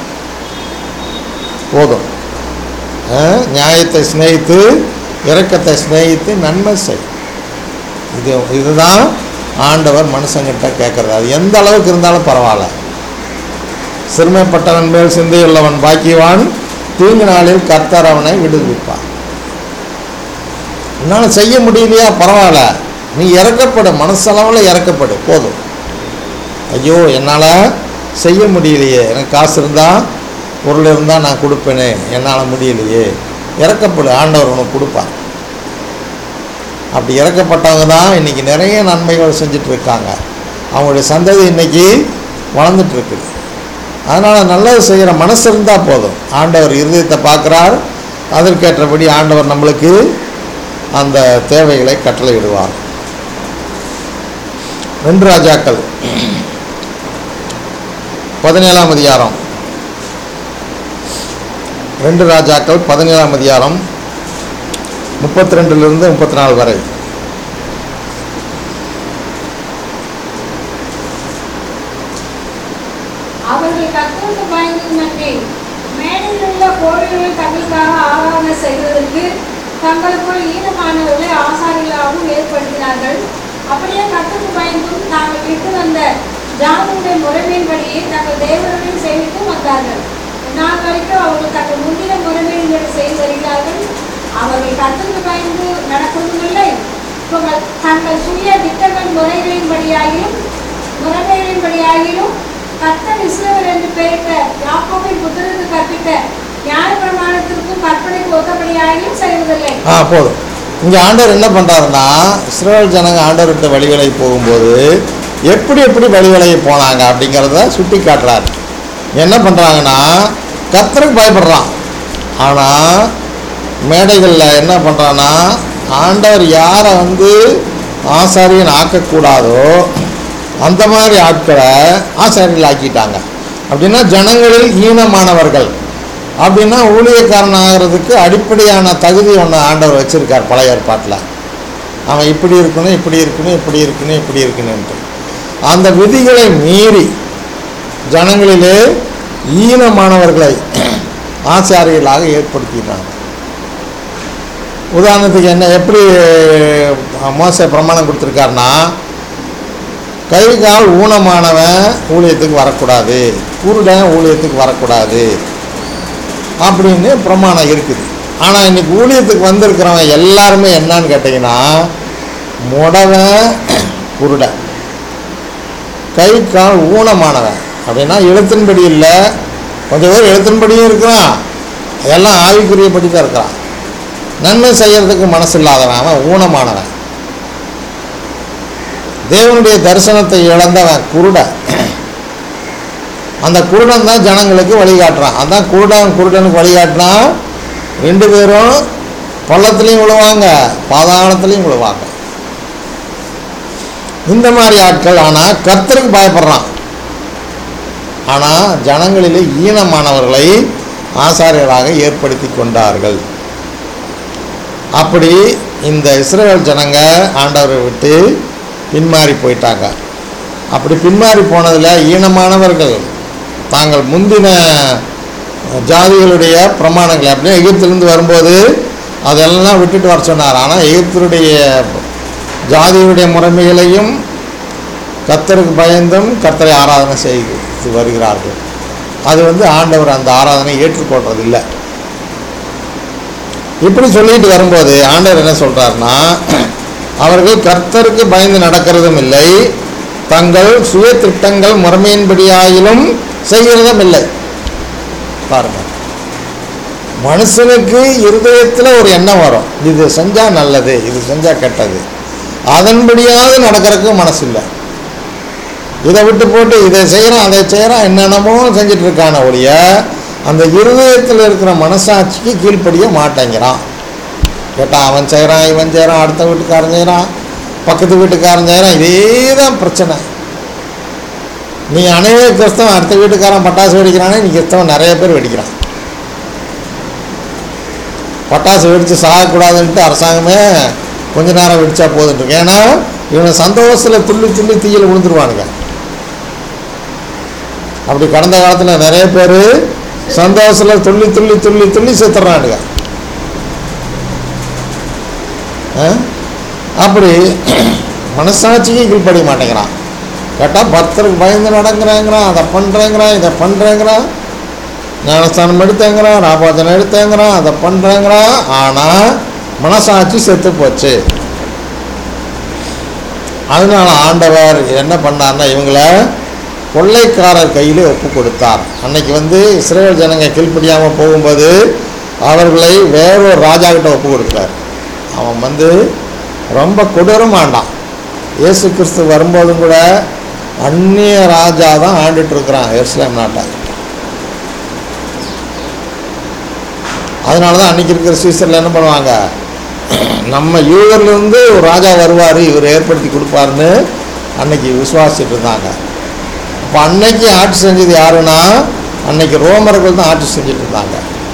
போதும் ஆ, நியாயத்தை சிநேகித்து இரக்கத்தை சிநேகித்து நன்மை செய் இது இதுதான் ஆண்டவர் மனுஷங்கிட்ட கேட்குறது அது எந்த அளவுக்கு இருந்தாலும் பரவாயில்ல சிறுமைப்பட்டவன் மேல் சிந்தையுள்ளவன் பாக்கியவான் தீங்கு நாளில் கர்த்தர் அவனை விடுவிப்பார் என்னால் செய்ய முடியலையா பரவாயில்ல நீ இறக்கப்படு மனசளவில் இறக்கப்படு போதும் ஐயோ என்னால் செய்ய முடியலையே எனக்கு காசு இருந்தால் பொருள் இருந்தால் நான் கொடுப்பேனே என்னால் முடியலையே இறக்கப்படு ஆண்டவர் உனக்கு கொடுப்பார் அப்படி இறக்கப்பட்டவங்க தான் இன்றைக்கி நிறைய நன்மைகள் செஞ்சுட்டு இருக்காங்க அவங்களுடைய சந்ததி இன்றைக்கி வளர்ந்துட்டு இருக்குது அதனால் நல்லது செய்கிற மனசு இருந்தால் போதும் ஆண்டவர் இருதயத்தை பார்க்குறார் அதற்கேற்றபடி ஆண்டவர் நம்மளுக்கு அந்த தேவைகளை கட்டளையிடுவார் ரெண்டு ராஜாக்கள் பதினேழாம் அதிகாரம் ரெண்டு ராஜாக்கள் பதினேழாம் அதிகாரம் முப்பத்தி ரெண்டுலேருந்து முப்பத்தி நாலு வரை அவர்கள் கத்தோடு பயந்ததுமன்றி மேடையில் உள்ள கோவில்கள் தங்களுக்காக ஆராதனை செய்வதற்கு தங்களுக்குள் ஈனமானவர்களை ஆசாரிகளாகவும் ஏற்படுத்தினார்கள் அப்படியே கத்துக்கு பயந்தும் தாங்கள் விட்டு வந்த ஜானுடைய முறைமையின்படியே தங்கள் தேவர்களையும் சேவித்தும் வந்தார்கள் நாள் வரைக்கும் அவர்கள் தங்கள் முந்தின முறைமையின்படி செய்து வருகிறார்கள் அவர்கள் கத்துக்கு பயந்து நடப்பதும் இல்லை இவர்கள் தங்கள் சுய திட்டங்கள் முறைகளின்படியாகிலும் முறைமைகளின்படியாகிலும் கர்த்தர் இஸ்ரவேல் என்று பெயரிட்ட யாக்கோபின் புத்தருக்கு கற்பித்த நியாயப்பிரமாணத்திற்கும் கற்பனைக்கு ஒத்தபடியாகிலும் செய்வதில்லை ஆ போதும் இங்கே ஆண்டவர் என்ன பண்ணுறாருன்னா இஸ்ரேல் ஜனங்க ஆண்டவர்கிட்ட வழிவிலை போகும்போது எப்படி எப்படி வழிவிலையை போனாங்க அப்படிங்கிறத சுட்டி காட்டுறாரு என்ன பண்ணுறாங்கன்னா கர்த்தருக்கு பயப்படுறான் ஆனால் மேடைகளில் என்ன பண்ணுறான்னா ஆண்டவர் யாரை வந்து ஆசாரியன் ஆக்கக்கூடாதோ அந்த மாதிரி ஆட்களை ஆசாரியர்கள் ஆக்கிட்டாங்க அப்படின்னா ஜனங்களில் ஈனமானவர்கள் அப்படின்னா ஊழியக்காரன் ஆகிறதுக்கு அடிப்படையான தகுதி ஒன்று ஆண்டவர் வச்சுருக்கார் பழைய ஏற்பாட்டில் அவன் இப்படி இருக்கணும் இப்படி இருக்கணும் இப்படி இருக்கணும் இப்படி இருக்கணும்ன்ட்டு அந்த விதிகளை மீறி ஜனங்களிலே ஈனமானவர்களை ஆசாரியர்களாக ஏற்படுத்திடுறாங்க உதாரணத்துக்கு என்ன எப்படி மோச பிரமாணம் கொடுத்துருக்காருன்னா கை கால் ஊனமானவன் ஊழியத்துக்கு வரக்கூடாது குருடன் ஊழியத்துக்கு வரக்கூடாது அப்படின்னு பிரமாணம் இருக்குது ஆனால் இன்னைக்கு ஊழியத்துக்கு வந்திருக்கிறவன் எல்லாருமே என்னன்னு கேட்டிங்கன்னா முடவன் குருடன் கை கால் ஊனமானவன் அப்படின்னா எழுத்தின்படி இல்லை கொஞ்சம் பேர் எழுத்தின்படியும் இருக்கிறான் எல்லாம் ஆவிக்குரியபடி தான் இருக்கிறான் நன்மை செய்யறதுக்கு மனசு இல்லாதவன் அவன் ஊனமானவன் தேவனுடைய தரிசனத்தை இழந்தவன் குருடன் அந்த குருடன் தான் ஜனங்களுக்கு வழிகாட்டுறான் அதான் குருடன் குருடனுக்கு வழிகாட்டினா ரெண்டு பேரும் பள்ளத்துலேயும் விழுவாங்க பாதாளத்துலேயும் விழுவாங்க இந்த மாதிரி ஆட்கள் ஆனால் கர்த்தருக்கு பயப்படுறான் ஆனால் ஜனங்களிலே ஈனமானவர்களை ஆசாரியராக ஏற்படுத்தி கொண்டார்கள் அப்படி இந்த இஸ்ரேல் ஜனங்க ஆண்டவரை விட்டு பின்மாறி போயிட்டாங்க அப்படி பின்மாறி போனதில் ஈனமானவர்கள் தாங்கள் முந்தின ஜாதிகளுடைய பிரமாணங்களை அப்படியே எகிப்திலிருந்து வரும்போது அதெல்லாம் விட்டுட்டு வர சொன்னார் ஆனால் எகிப்தருடைய ஜாதியுடைய முறைமைகளையும் கர்த்தருக்கு பயந்தும் கர்த்தரை ஆராதனை செய்து வருகிறார்கள் அது வந்து ஆண்டவர் அந்த ஆராதனை ஏற்றுக்கொள்றது இல்லை இப்படி சொல்லிட்டு வரும்போது ஆண்டவர் என்ன சொல்றாருன்னா அவர்கள் கர்த்தருக்கு பயந்து நடக்கிறதும் இல்லை தங்கள் சுய திட்டங்கள் முறைமையின்படியாயிலும் செய்கிறதும் இல்லை பாருங்க மனுஷனுக்கு இருதயத்தில் ஒரு எண்ணம் வரும் இது செஞ்சால் நல்லது இது செஞ்சால் கெட்டது அதன்படியாவது நடக்கிறதுக்கு மனசு இல்லை இதை விட்டு போட்டு இதை செய்கிறான் அதை செய்கிறான் என்னென்னமோ செஞ்சுட்டு இருக்கான ஒழிய அந்த இருதயத்தில் இருக்கிற மனசாட்சிக்கு கீழ்ப்படிய மாட்டேங்கிறான் கேட்டால் அவன் செய்கிறான் இவன் செய்கிறான் அடுத்த வீட்டுக்காரன் செய்கிறான் பக்கத்து வீட்டுக்காரன் செய்கிறான் இதே தான் பிரச்சனை நீ அநேக கிறிஸ்தவன் அடுத்த வீட்டுக்காரன் பட்டாசு வெடிக்கிறானே நீ கிறிஸ்தவன் நிறைய பேர் வெடிக்கிறான் பட்டாசு வெடித்து சாகக்கூடாதுன்ட்டு அரசாங்கமே கொஞ்ச நேரம் வெடிச்சா போதுன்ட்டு இருக்கு. ஏன்னா இவனை சந்தோஷத்தில் துள்ளி துள்ளி தீயில் விழுந்துருவானுங்க அப்படி கடந்த காலத்தில் நிறைய பேர் சந்தோஷத்தில் துள்ளி துள்ளி துள்ளி துள்ளி செத்துறானுங்க ஆ? அப்படி மனசாட்சிக்கு கீழ்ப்படிய மாட்டேங்கிறான் கேட்டால் பக்தருக்கு பயந்து நடங்கிறாங்கிறான் அதை பண்ணுறேங்கிறான் இதை பண்ணுறேங்கிறான் ஞானஸ்தானம் எடுத்தேங்கிறான் ராபாஜனம் எடுத்தேங்கிறான் அதை பண்ணுறேங்கிறான் ஆனால் மனசாட்சி செத்து போச்சு அதனால ஆண்டவர் என்ன பண்ணார்னா இவங்கள கொள்ளைக்காரர் கையில் ஒப்பு கொடுத்தார் அன்னைக்கு வந்து இஸ்ரேல் ஜனங்க கீழ்ப்படியாமல் போகும்போது அவர்களை வேறொரு ராஜா கிட்ட ஒப்பு கொடுத்தார் அவன் வந்து ரொம்ப கொடூரமாண்டான் இயேசு கிறிஸ்து வரும்போதும் கூட அந்நிய ராஜா தான் ஆண்டுட்டு இருக்கிறான் எருசலேம் நாட்டை அதனால தான் அன்றைக்கி இருக்கிற சீசரில் என்ன பண்ணுவாங்க நம்ம யூதர்லேருந்து ஒரு ராஜா வருவார் இவர் ஏற்படுத்தி கொடுப்பாருன்னு அன்னைக்கு விசுவாசிட்டு இருந்தாங்க அப்போ அன்னைக்கு ஆட்சி செஞ்சது யாருன்னா அன்னைக்கு ரோமர்கள் தான் ஆட்சி செஞ்சுட்டு இருந்தாங்க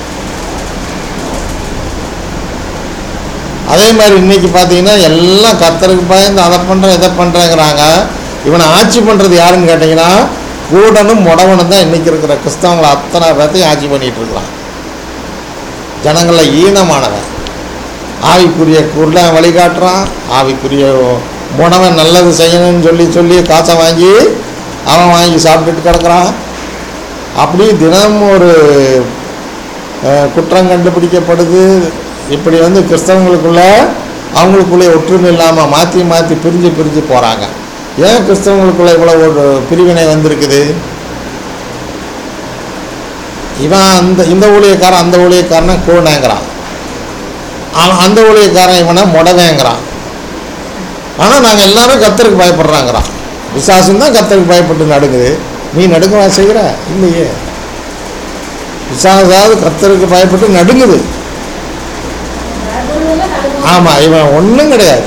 அதே மாதிரி இன்னைக்கு பார்த்தீங்கன்னா எல்லாம் கர்த்தருக்கு பயந்து அதை பண்ணுறேன் இதை பண்ணுறேங்கிறாங்க இவனை ஆட்சி பண்ணுறது யாருன்னு கேட்டிங்கன்னா கூடனும் முடவனும் தான் இன்னைக்கு இருக்கிற கிறிஸ்தவங்களை அத்தனை பேர்த்தையும் ஆட்சி பண்ணிட்டு இருக்கிறான் ஜனங்களில் ஈனமானவன் ஆவிக்குரிய குருடன் வழிகாட்டுறான் ஆவிக்குரிய முனவன் நல்லது செய்யணும்னு சொல்லி சொல்லி காசை வாங்கி அவன் வாங்கி சாப்பிட்டுட்டு கிடக்குறான் அப்படி தினம் ஒரு அஹ், குற்றம் கண்டுபிடிக்கப்படுது இப்படி வந்து கிறிஸ்தவங்களுக்குள்ள அவங்களுக்குள்ளே ஒற்றுமை இல்லாமல் மாற்றி மாற்றி பிரிஞ்சு பிரிஞ்சு போகிறாங்க ஏன் கிறிஸ்தவங்களுக்குள்ள இவ்வளோ ஒரு பிரிவினை வந்திருக்குது இவன் அந்த இந்த ஊழியக்காரன் அந்த ஊழியக்காரனை கூடங்கிறான் அவன் அந்த ஊழியக்காரன் இவனை முடவேங்கிறான் ஆனால் நாங்கள் எல்லாரும் கத்தருக்கு பயப்படுறாங்கிறான் விசாசம் தான் கத்தருக்கு பயப்பட்டு நடுங்குது நீ நடுங்கவா செய்கிற இல்லையே விசாசாவது கத்தருக்கு பயப்பட்டு நடுங்குது நடுவுல நடுவு. ஆமாம் இவன் ஒன்றும் கிடையாது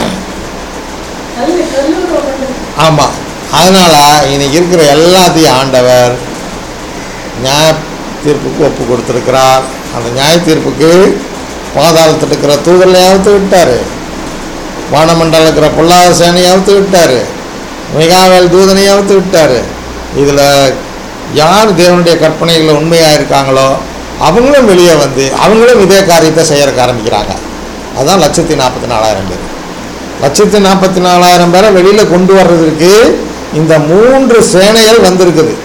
கல்லு கல்லு போடுறது. ஆமாம் அதனால் இன்னைக்கு இருக்கிற எல்லாத்தையும் ஆண்டவர் நியாய தீர்ப்புக்கு ஒப்பு கொடுத்துருக்கிறார் அந்த நியாய தீர்ப்புக்கு பாதாளத்தில் இருக்கிற தூதர்களை அவுத்து விட்டார் வானமண்டலம் இருக்கிற பொல்லாத சேனையை அவுத்து விட்டார் மிகாவேல் தூதனை அவுத்து விட்டார் இதில் யார் தேவனுடைய கற்பனைகளில் உண்மையாக இருக்காங்களோ அவங்களும் வெளியே வந்து அவங்களும் இதே காரியத்தை செய்யறதுக்கு ஆரம்பிக்கிறாங்க அதுதான் லட்சத்தி நாற்பத்தி நாலாயிரம் பேர் லட்சத்தி நாற்பத்தி நாலாயிரம் பேரை வெளியில் கொண்டு வர்றதுக்கு இந்த மூன்று சேனைகள் வந்திருக்குது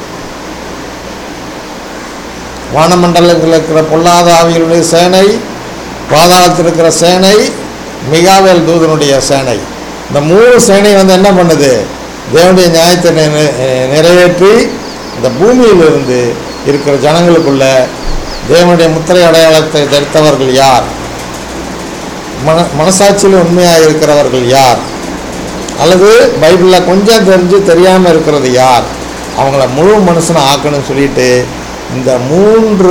வானமண்டலத்தில் இருக்கிற பொல்லாத ஆவிகளுடைய சேனை பாதாளத்தில் இருக்கிற சேனை மிகாவேல் தூதனுடைய சேனை இந்த மூணு சேனை வந்து என்ன பண்ணுது தேவனுடைய நியாயத்தை நிறை- நிறைவேற்றி இந்த பூமியிலிருந்து இருக்கிற ஜனங்களுக்குள்ள தேவனுடைய முத்திரை அடையாளத்தை தரித்தவர்கள் யார் மன மனசாட்சியில் உண்மையாக இருக்கிறவர்கள் யார் அல்லது பைபிளில் கொஞ்சம் தெரிஞ்சு தெரியாமல் இருக்கிறது யார் அவங்கள முழு மனுஷனை ஆக்கணும்னு சொல்லிட்டு இந்த மூன்று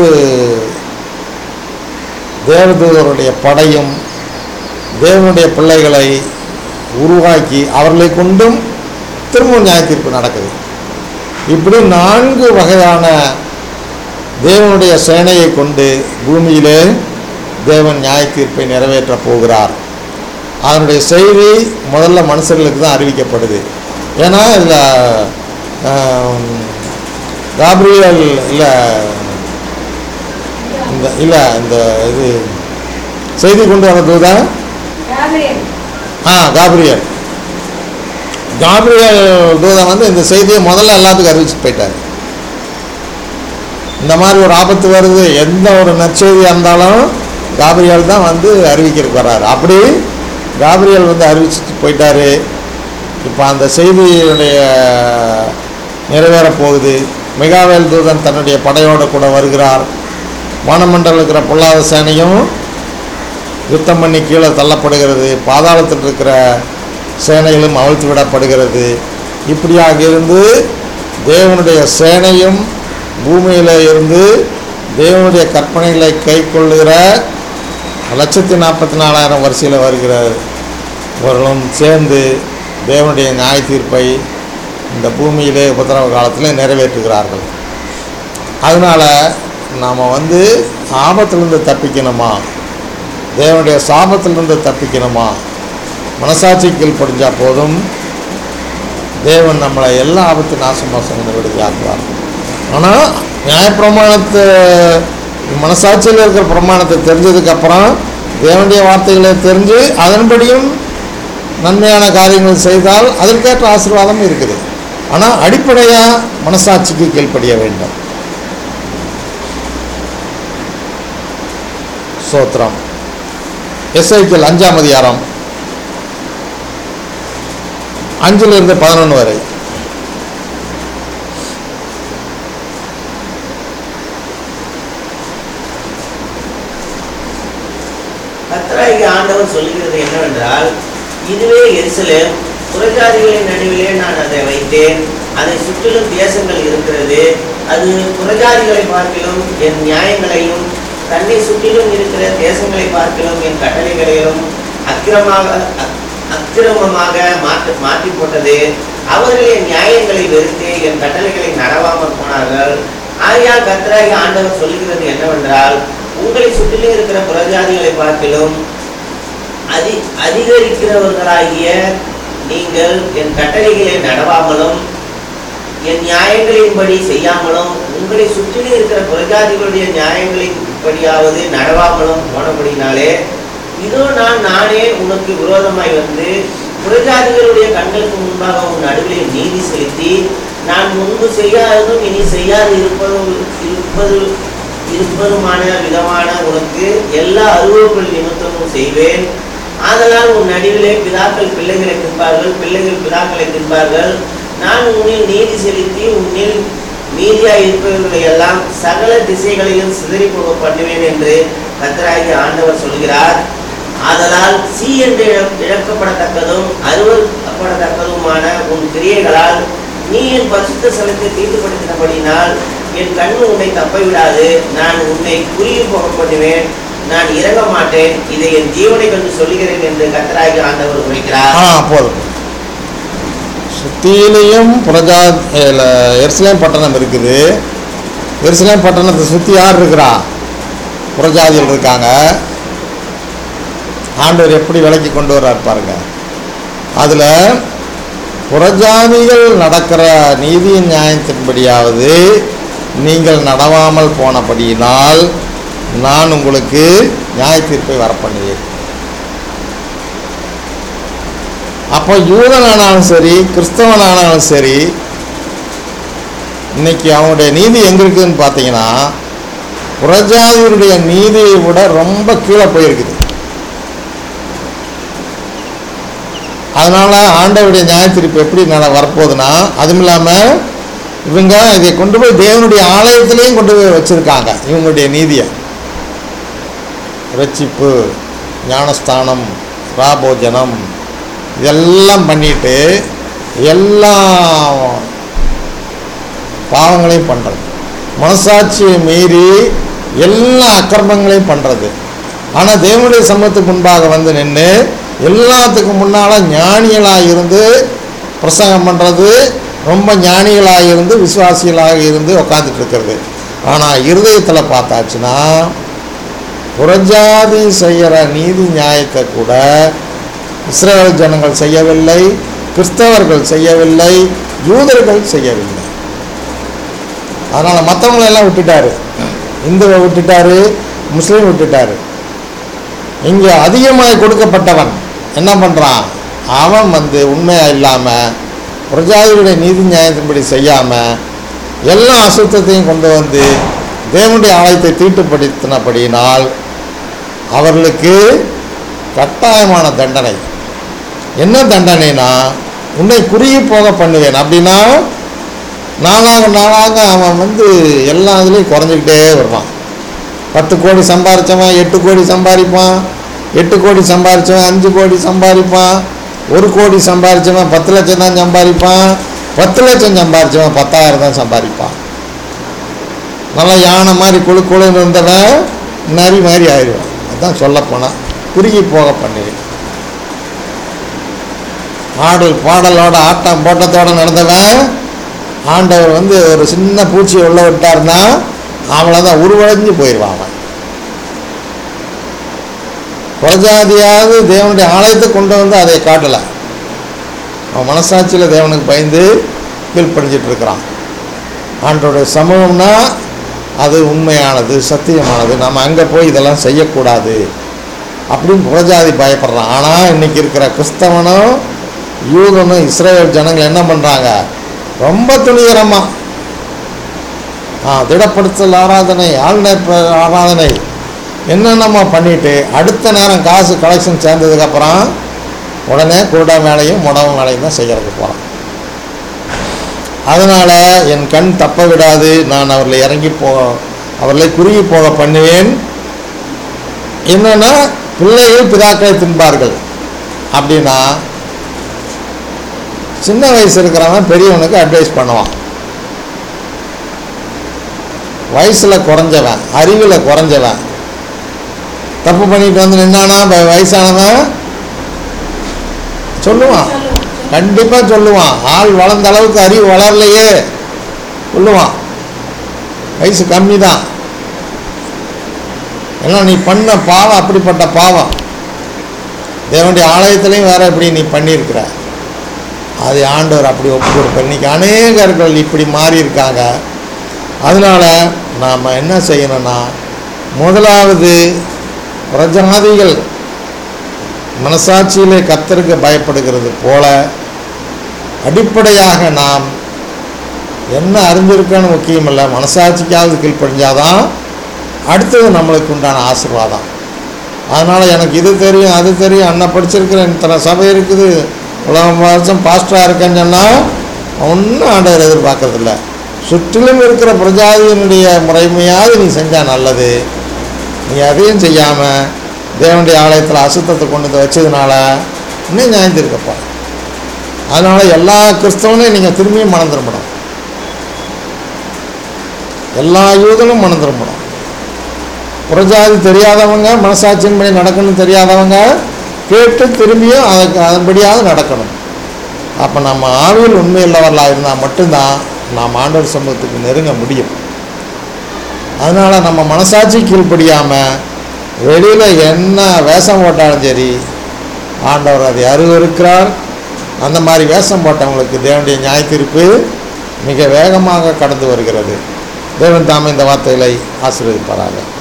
தேவதூதருடைய படையும் தேவனுடைய பிள்ளைகளை உருவாக்கி அவர்களை கொண்டும் திரும்ப நியாயத்தீர்ப்பு நடக்குது இப்படி நான்கு வகையான தேவனுடைய சேனையை கொண்டு பூமியிலே தேவன் நியாயத்தீர்ப்பை நிறைவேற்றப் போகிறார் அதனுடைய செய்தி முதல்ல மனுஷர்களுக்கு தான் அறிவிக்கப்படுது ஏன்னா இதில் காப்ரியல் இல்லை இந்த இல்லை இந்த இது செய்தி கொண்டு வர தூதன் காபிரியல். ஆ காப்ரியல் காப்ரியல் தூதன் வந்து இந்த செய்தியை முதல்ல எல்லாத்துக்கும் அறிவிச்சுட்டு போயிட்டார் இந்த மாதிரி ஒரு ஆபத்து வருது எந்த ஒரு நற்செய்தியாக இருந்தாலும் காபிரியல் தான் வந்து அறிவிக்கிறதுக்கு வர்றாரு அப்படி காபிரியல் வந்து அறிவிச்சுட்டு போயிட்டாரு இப்போ அந்த செய்தியுடைய நிறைவேறப் போகுது மிகாவேல் தூதன் தன்னுடைய படையோடு கூட வருகிறார் வானமண்டலம் இருக்கிற பொல்லாத சேனையும் யுத்தம் பண்ணி கீழே தள்ளப்படுகிறது பாதாளத்தில் இருக்கிற சேனைகளும் அவிழ்த்து விடப்படுகிறது இப்படியாக இருந்து தேவனுடைய சேனையும் பூமியில் இருந்து தேவனுடைய கற்பனைகளை கை கொள்ளுகிற லட்சத்தி நாற்பத்தி நாலாயிரம் வரிசையில் வருகிறவர்களும் சேர்ந்து தேவனுடைய நியாய தீர்ப்பை இந்த பூமியிலே உபத்திரவ காலத்தில் நிறைவேற்றுகிறார்கள் அதனால் நாம் வந்து ஆபத்திலிருந்து தப்பிக்கணுமா தேவனுடைய சாபத்திலிருந்து தப்பிக்கணுமா மனசாட்சி கீழ்ப்படிஞ்சா போதும் தேவன் நம்மளை எல்லா ஆபத்து நாசமாசம் விடுதலையாக்குவார் ஆனால் நியாயப்பிரமாணத்தை மனசாட்சியில் இருக்கிற பிரமாணத்தை தெரிஞ்சதுக்கப்புறம் தேவனுடைய வார்த்தைகளை தெரிஞ்சு அதன்படியும் நன்மையான காரியங்கள் செய்தால் அதற்கேற்ற ஆசீர்வாதம் இருக்குது ஆனால் அடிப்படையாக மனசாட்சிக்கு கீழ்ப்படிய வேண்டும் சோத்திரம் எஸ்ஐக்கியல் அஞ்சாம் அதிகாரம் அஞ்சிலிருந்து பதினொன்று வரை கர்த்தராகிய ஆண்டவர் சொல்லுகிறது என்னவென்றால் இதுவே எருசலேம் புறஜாதிகளின் நடுவிலே நான் அதை வைத்தேன் அதை சுற்றிலும் தேசங்கள் இருக்கிறது அது புறஜாதிகளை பார்க்கிலும் என் நியாயங்களையும் தன்னை சுற்றிலும் இருக்கிற தேசங்களை பார்க்கிலும் என் கட்டளைகளையும் அக்கிரமாக அக்- அக்கிரமமாக மாற்றி மாற்றி போட்டது அவர்கள் என் நியாயங்களை வெறுத்து என் கட்டளைகளை நடவாமல் போனார்கள் ஆகையால் கர்த்தராகிய ஆண்டவர் சொல்லுகிறது என்னவென்றால் உங்களை சுற்றிலும் இருக்கிற புறஜாதிகளை பார்க்கிலும் அதி அதிகரிக்கிறவர்களாகிய நீங்கள் என் கட்டளைகளை நடவாமலும் என் நியாயங்களின்படி செய்யாமலும் உங்களை சுற்றிலும் இருக்கிற புரஜாதிகளுடைய நியாயங்களின்படியாவது நடவாமலும் போனபடினாலே இதோ நான் நானே உனக்கு விரோதமாய் வந்து புரஜாதிகளுடைய கண்களுக்கு முன்பாக உன் நடுவிலே நீதி செலுத்தி நான் முன்பு செய்யாததும் இனி செய்யாது இருப்பதும் இருப்பது இருப்பதுமான விதமான உனக்கு எல்லா அருவங்கள் நிமித்தமும் செய்வேன் ஆதலால் உன் நடுவிலே பிதாக்கள் பிள்ளைகளை தின்பார்கள் பிள்ளைகள் பிதாக்களை தின்பார்கள் நான் உன்னில் நீதி செலுத்தி உன்னில் மீதியாய் இருப்பவர்களை எல்லாம் சகல திசைகளிலும் சிதறி போக பண்ணுவேன் என்று கத்தராகி ஆண்டவர் சொல்கிறார் ஆதலால் சி என்று இழ- இழக்கப்படத்தக்கதும் அருவப்படத்தக்கதுமான உன் கிரியைகளால் நீ என் பரிசுத்த ஸ்தலத்தை தீட்டுப்படுத்தினபடினால் என் கண்ணு உன்னை தப்ப விடாது நான் உன்னை குறுகி போக பண்ணுவேன் நான் இறங்க மாட்டேன் இதை என் ஜீவனை கொண்டு சொல்லுகிறேன் என்று கத்தராகி ஆண்டவர் ஆ உரைக்கிறார் போதும் சுத்தியிலையும் புரஜா இல்ல, எருசலேம் பட்டணம் இருக்குது எருசலேம் பட்டணத்தை சுற்றி யார் இருக்கிறா புறஜாதிகள் இருக்காங்க ஆண்டவர் எப்படி விலக்கி கொண்டு வர்றார் பாருங்க அதில் புறஜாதிகள் நடக்கிற நீதியின் நியாயத்தின்படியாவது நீங்கள் நடவாமல் போனபடியினால் நான் உங்களுக்கு நியாய தீர்ப்பை வரப்பண்ணுவேன் அப்போ யூதனானாலும் சரி கிறிஸ்தவனானாலும் சரி இன்னைக்கு அவனுடைய நீதி எங்க இருக்குதுன்னு பார்த்தீங்கன்னா புறஜாதியருடைய நீதியை விட ரொம்ப கீழே போயிருக்குது அதனால ஆண்டவருடைய நியாயத்தீர்ப்பு எப்படி நட வரப்போகுதுன்னா அதுவும் இல்லாமல் இவங்க இதை கொண்டு போய் தேவனுடைய ஆலயத்திலையும் கொண்டு போய் வச்சிருக்காங்க இவங்களுடைய நீதியை ரட்சிப்பு ஞானஸ்தானம் ராபோஜனம் இதெல்லாம் பண்ணிட்டு எல்லா பாவங்களையும் பண்ணுறது மனசாட்சியை மீறி எல்லா அக்கிரமங்களையும் பண்ணுறது ஆனால் தேவனுடைய சமூகத்துக்கு முன்பாக வந்து நின்று எல்லாத்துக்கும் முன்னால் ஞானிகளாக இருந்து பிரசங்கம் பண்ணுறது ரொம்ப ஞானிகளாக இருந்து விசுவாசிகளாக இருந்து உட்காந்துட்டு இருக்கிறது ஆனால் இருதயத்தில் பார்த்தாச்சுன்னா புறஜாதி செய்கிற நீதி நியாயத்தை கூட இஸ்ரேல் ஜனங்கள் செய்யவில்லை கிறிஸ்தவர்கள் செய்யவில்லை யூதர்கள் செய்யவில்லை அதனால் மற்றவங்களை எல்லாம் விட்டுட்டாரு இந்துவை விட்டுட்டாரு முஸ்லீம் விட்டுட்டாரு இங்கே அதிகமாக கொடுக்கப்பட்டவன் என்ன பண்ணுறான் அவன் வந்து உண்மையாக இல்லாமல் பிரஜாதியுடைய நீதி நியாயத்தின்படி செய்யாமல் எல்லா அசுத்தத்தையும் கொண்டு வந்து தேவனுடைய ஆலயத்தை தீட்டுப்படுத்தினபடியினால் அவர்களுக்கு கட்டாயமான தண்டனை என்ன தண்டனைனா உன்னை குறுகி போக பண்ணுவேன் அப்படின்னா நாளாக நாளாக அவன் வந்து எல்லா இதுலேயும் குறைஞ்சிக்கிட்டே வருவான் பத்து கோடி சம்பாரிச்சவன் எட்டு கோடி சம்பாதிப்பான் எட்டு கோடி சம்பாரிச்சவன் அஞ்சு கோடி சம்பாதிப்பான் ஒரு கோடி சம்பாரிச்சவன் பத்து லட்சம் தான் சம்பாதிப்பான் பத்து லட்சம் சம்பாரிச்சவன் பத்தாயிரம் தான் சம்பாதிப்பான் நல்லா யானை மாதிரி குழு குழுன்னு இருந்தவன் நரி மாதிரி ஆயிடுவான் அதான் சொல்லப்போனால் குறுகி போக பண்ணுவேன் ஆடல் பாடலோட ஆட்டம் போட்டத்தோட நடந்தவன் ஆண்டவர் வந்து ஒரு சின்ன பூச்சியை உள்ள விட்டாருன்னா அவ்வளோதான் உருவடைஞ்சு போயிடுவான் அவன் புறஜாதியாவது தேவனுடைய ஆலயத்தை கொண்டு வந்து அதை காட்டலை அவன் மனசாட்சியில் தேவனுக்கு பயந்து கீழ்ப்படிஞ்சிட்டு இருக்கிறான் ஆண்டோடைய சமூகம்னா அது உண்மையானது சத்தியமானது நம்ம அங்கே போய் இதெல்லாம் செய்யக்கூடாது அப்படின்னு புறஜாதி பயப்படுறான் ஆனால் இன்னைக்கு இருக்கிற கிறிஸ்தவனும் யூதனும் இஸ்ரேல் ஜனங்கள் என்ன பண்ணுறாங்க ரொம்ப துணிகரமாக ஆ திடப்படுத்தல் ஆராதனை ஆளுநர் ப- ஆராதனை என்னென்னமோ பண்ணிட்டு அடுத்த நேரம் காசு கலெக்ஷன் சேர்ந்ததுக்கப்புறம் உடனே குருடா வேலையும் முடவும் வேலையும் தான் செய்யறதுக்கு போகிறான் அதனால் என் கண் தப்ப விடாது நான் அவர்களை இறங்கி போ அவர்களை குறுகி போக பண்ணுவேன் என்னன்னா பிள்ளைகள் பிதாக்களை தின்பார்கள் அப்படின்னா சின்ன வயசு இருக்கிறவன் பெரியவனுக்கு அட்வைஸ் பண்ணுவான் வயசில் குறைஞ்சவன் அறிவில் குறைஞ்சவன் தப்பு பண்ணிட்டு வந்து நின்னானா வ- வயசானவன் சொல்லுவான் சொல்லுவோம் கண்டிப்பாக சொல்லுவான் ஆள் வளர்ந்த அளவுக்கு அறிவு வளரலையே சொல்லுவான் வயசு கம்மி தான் ஏன்னா நீ பண்ண பாவம் அப்படிப்பட்ட பாவம் தேவனுடைய ஆலயத்துலேயும் வேற எப்படி நீ பண்ணியிருக்கிற அதை ஆண்டவர் அப்படி ஒப்பு கொடுப்பார் இன்றைக்கி அநேகர்கள் இப்படி மாறி இருக்காங்க அதனால் நாம் என்ன செய்யணும்னா முதலாவது பிரஜாதிகள் மனசாட்சியிலே கத்தருக்கு பயப்படுகிறது போல அடிப்படையாக நாம் என்ன அறிஞ்சிருக்கன்னு முக்கியம் இல்லை மனசாட்சிக்காவது கீழ்ப்படிஞ்சாதான் அடுத்தது நம்மளுக்கு உண்டான ஆசீர்வாதம் அதனால் எனக்கு இது தெரியும் அது தெரியும் அண்ணன் படிச்சிருக்கிறேன் இத்தனை சபை இருக்குது உலகம் வருஷம் பாஸ்டராக இருக்கேன்னு சொன்னால் ஒன்றும் ஆண்டவர் எதிர்பார்க்கறதில்ல சுற்றிலும் இருக்கிற பிரஜாதியினுடைய முறைமையாவது நீ செஞ்சால் நல்லது நீ அதையும் செய்யாமல் தேவனுடைய ஆலயத்தில் அசுத்தத்தை கொண்டு வந்து வச்சதுனால இன்னும் நியாயந்திருக்கப்பா அதனால் எல்லா கிறிஸ்தவனையும் நீங்கள் திரும்பியும் மனம் திரும்பணும் எல்லா யூதனும் மனம் திரும்பணும் புறஜாதி தெரியாதவங்க மனசாட்சியின்படி நடக்கணும்னு தெரியாதவங்க கேட்டு திரும்பியும் அதுக்கு அதன்படியாவது நடக்கணும் அப்போ நம்ம ஆவியில் உண்மையுள்ளவர்களாக இருந்தால் மட்டும்தான் நாம் ஆண்டவர் சமூகத்துக்கு நெருங்க முடியும் அதனால் நம்ம மனசாட்சி கீழ்ப்படியாமல் வெளியில் என்ன வேஷம் போட்டாலும் சரி ஆண்டவர் அதை அருவருக்கிறார் அந்த மாதிரி வேஷம் போட்டவங்களுக்கு தேவனுடைய நியாயத்தீர்ப்பு மிக வேகமாக கடந்து வருகிறது தேவன் தாமே இந்த வார்த்தைகளை ஆசீர்வதிப்பாராக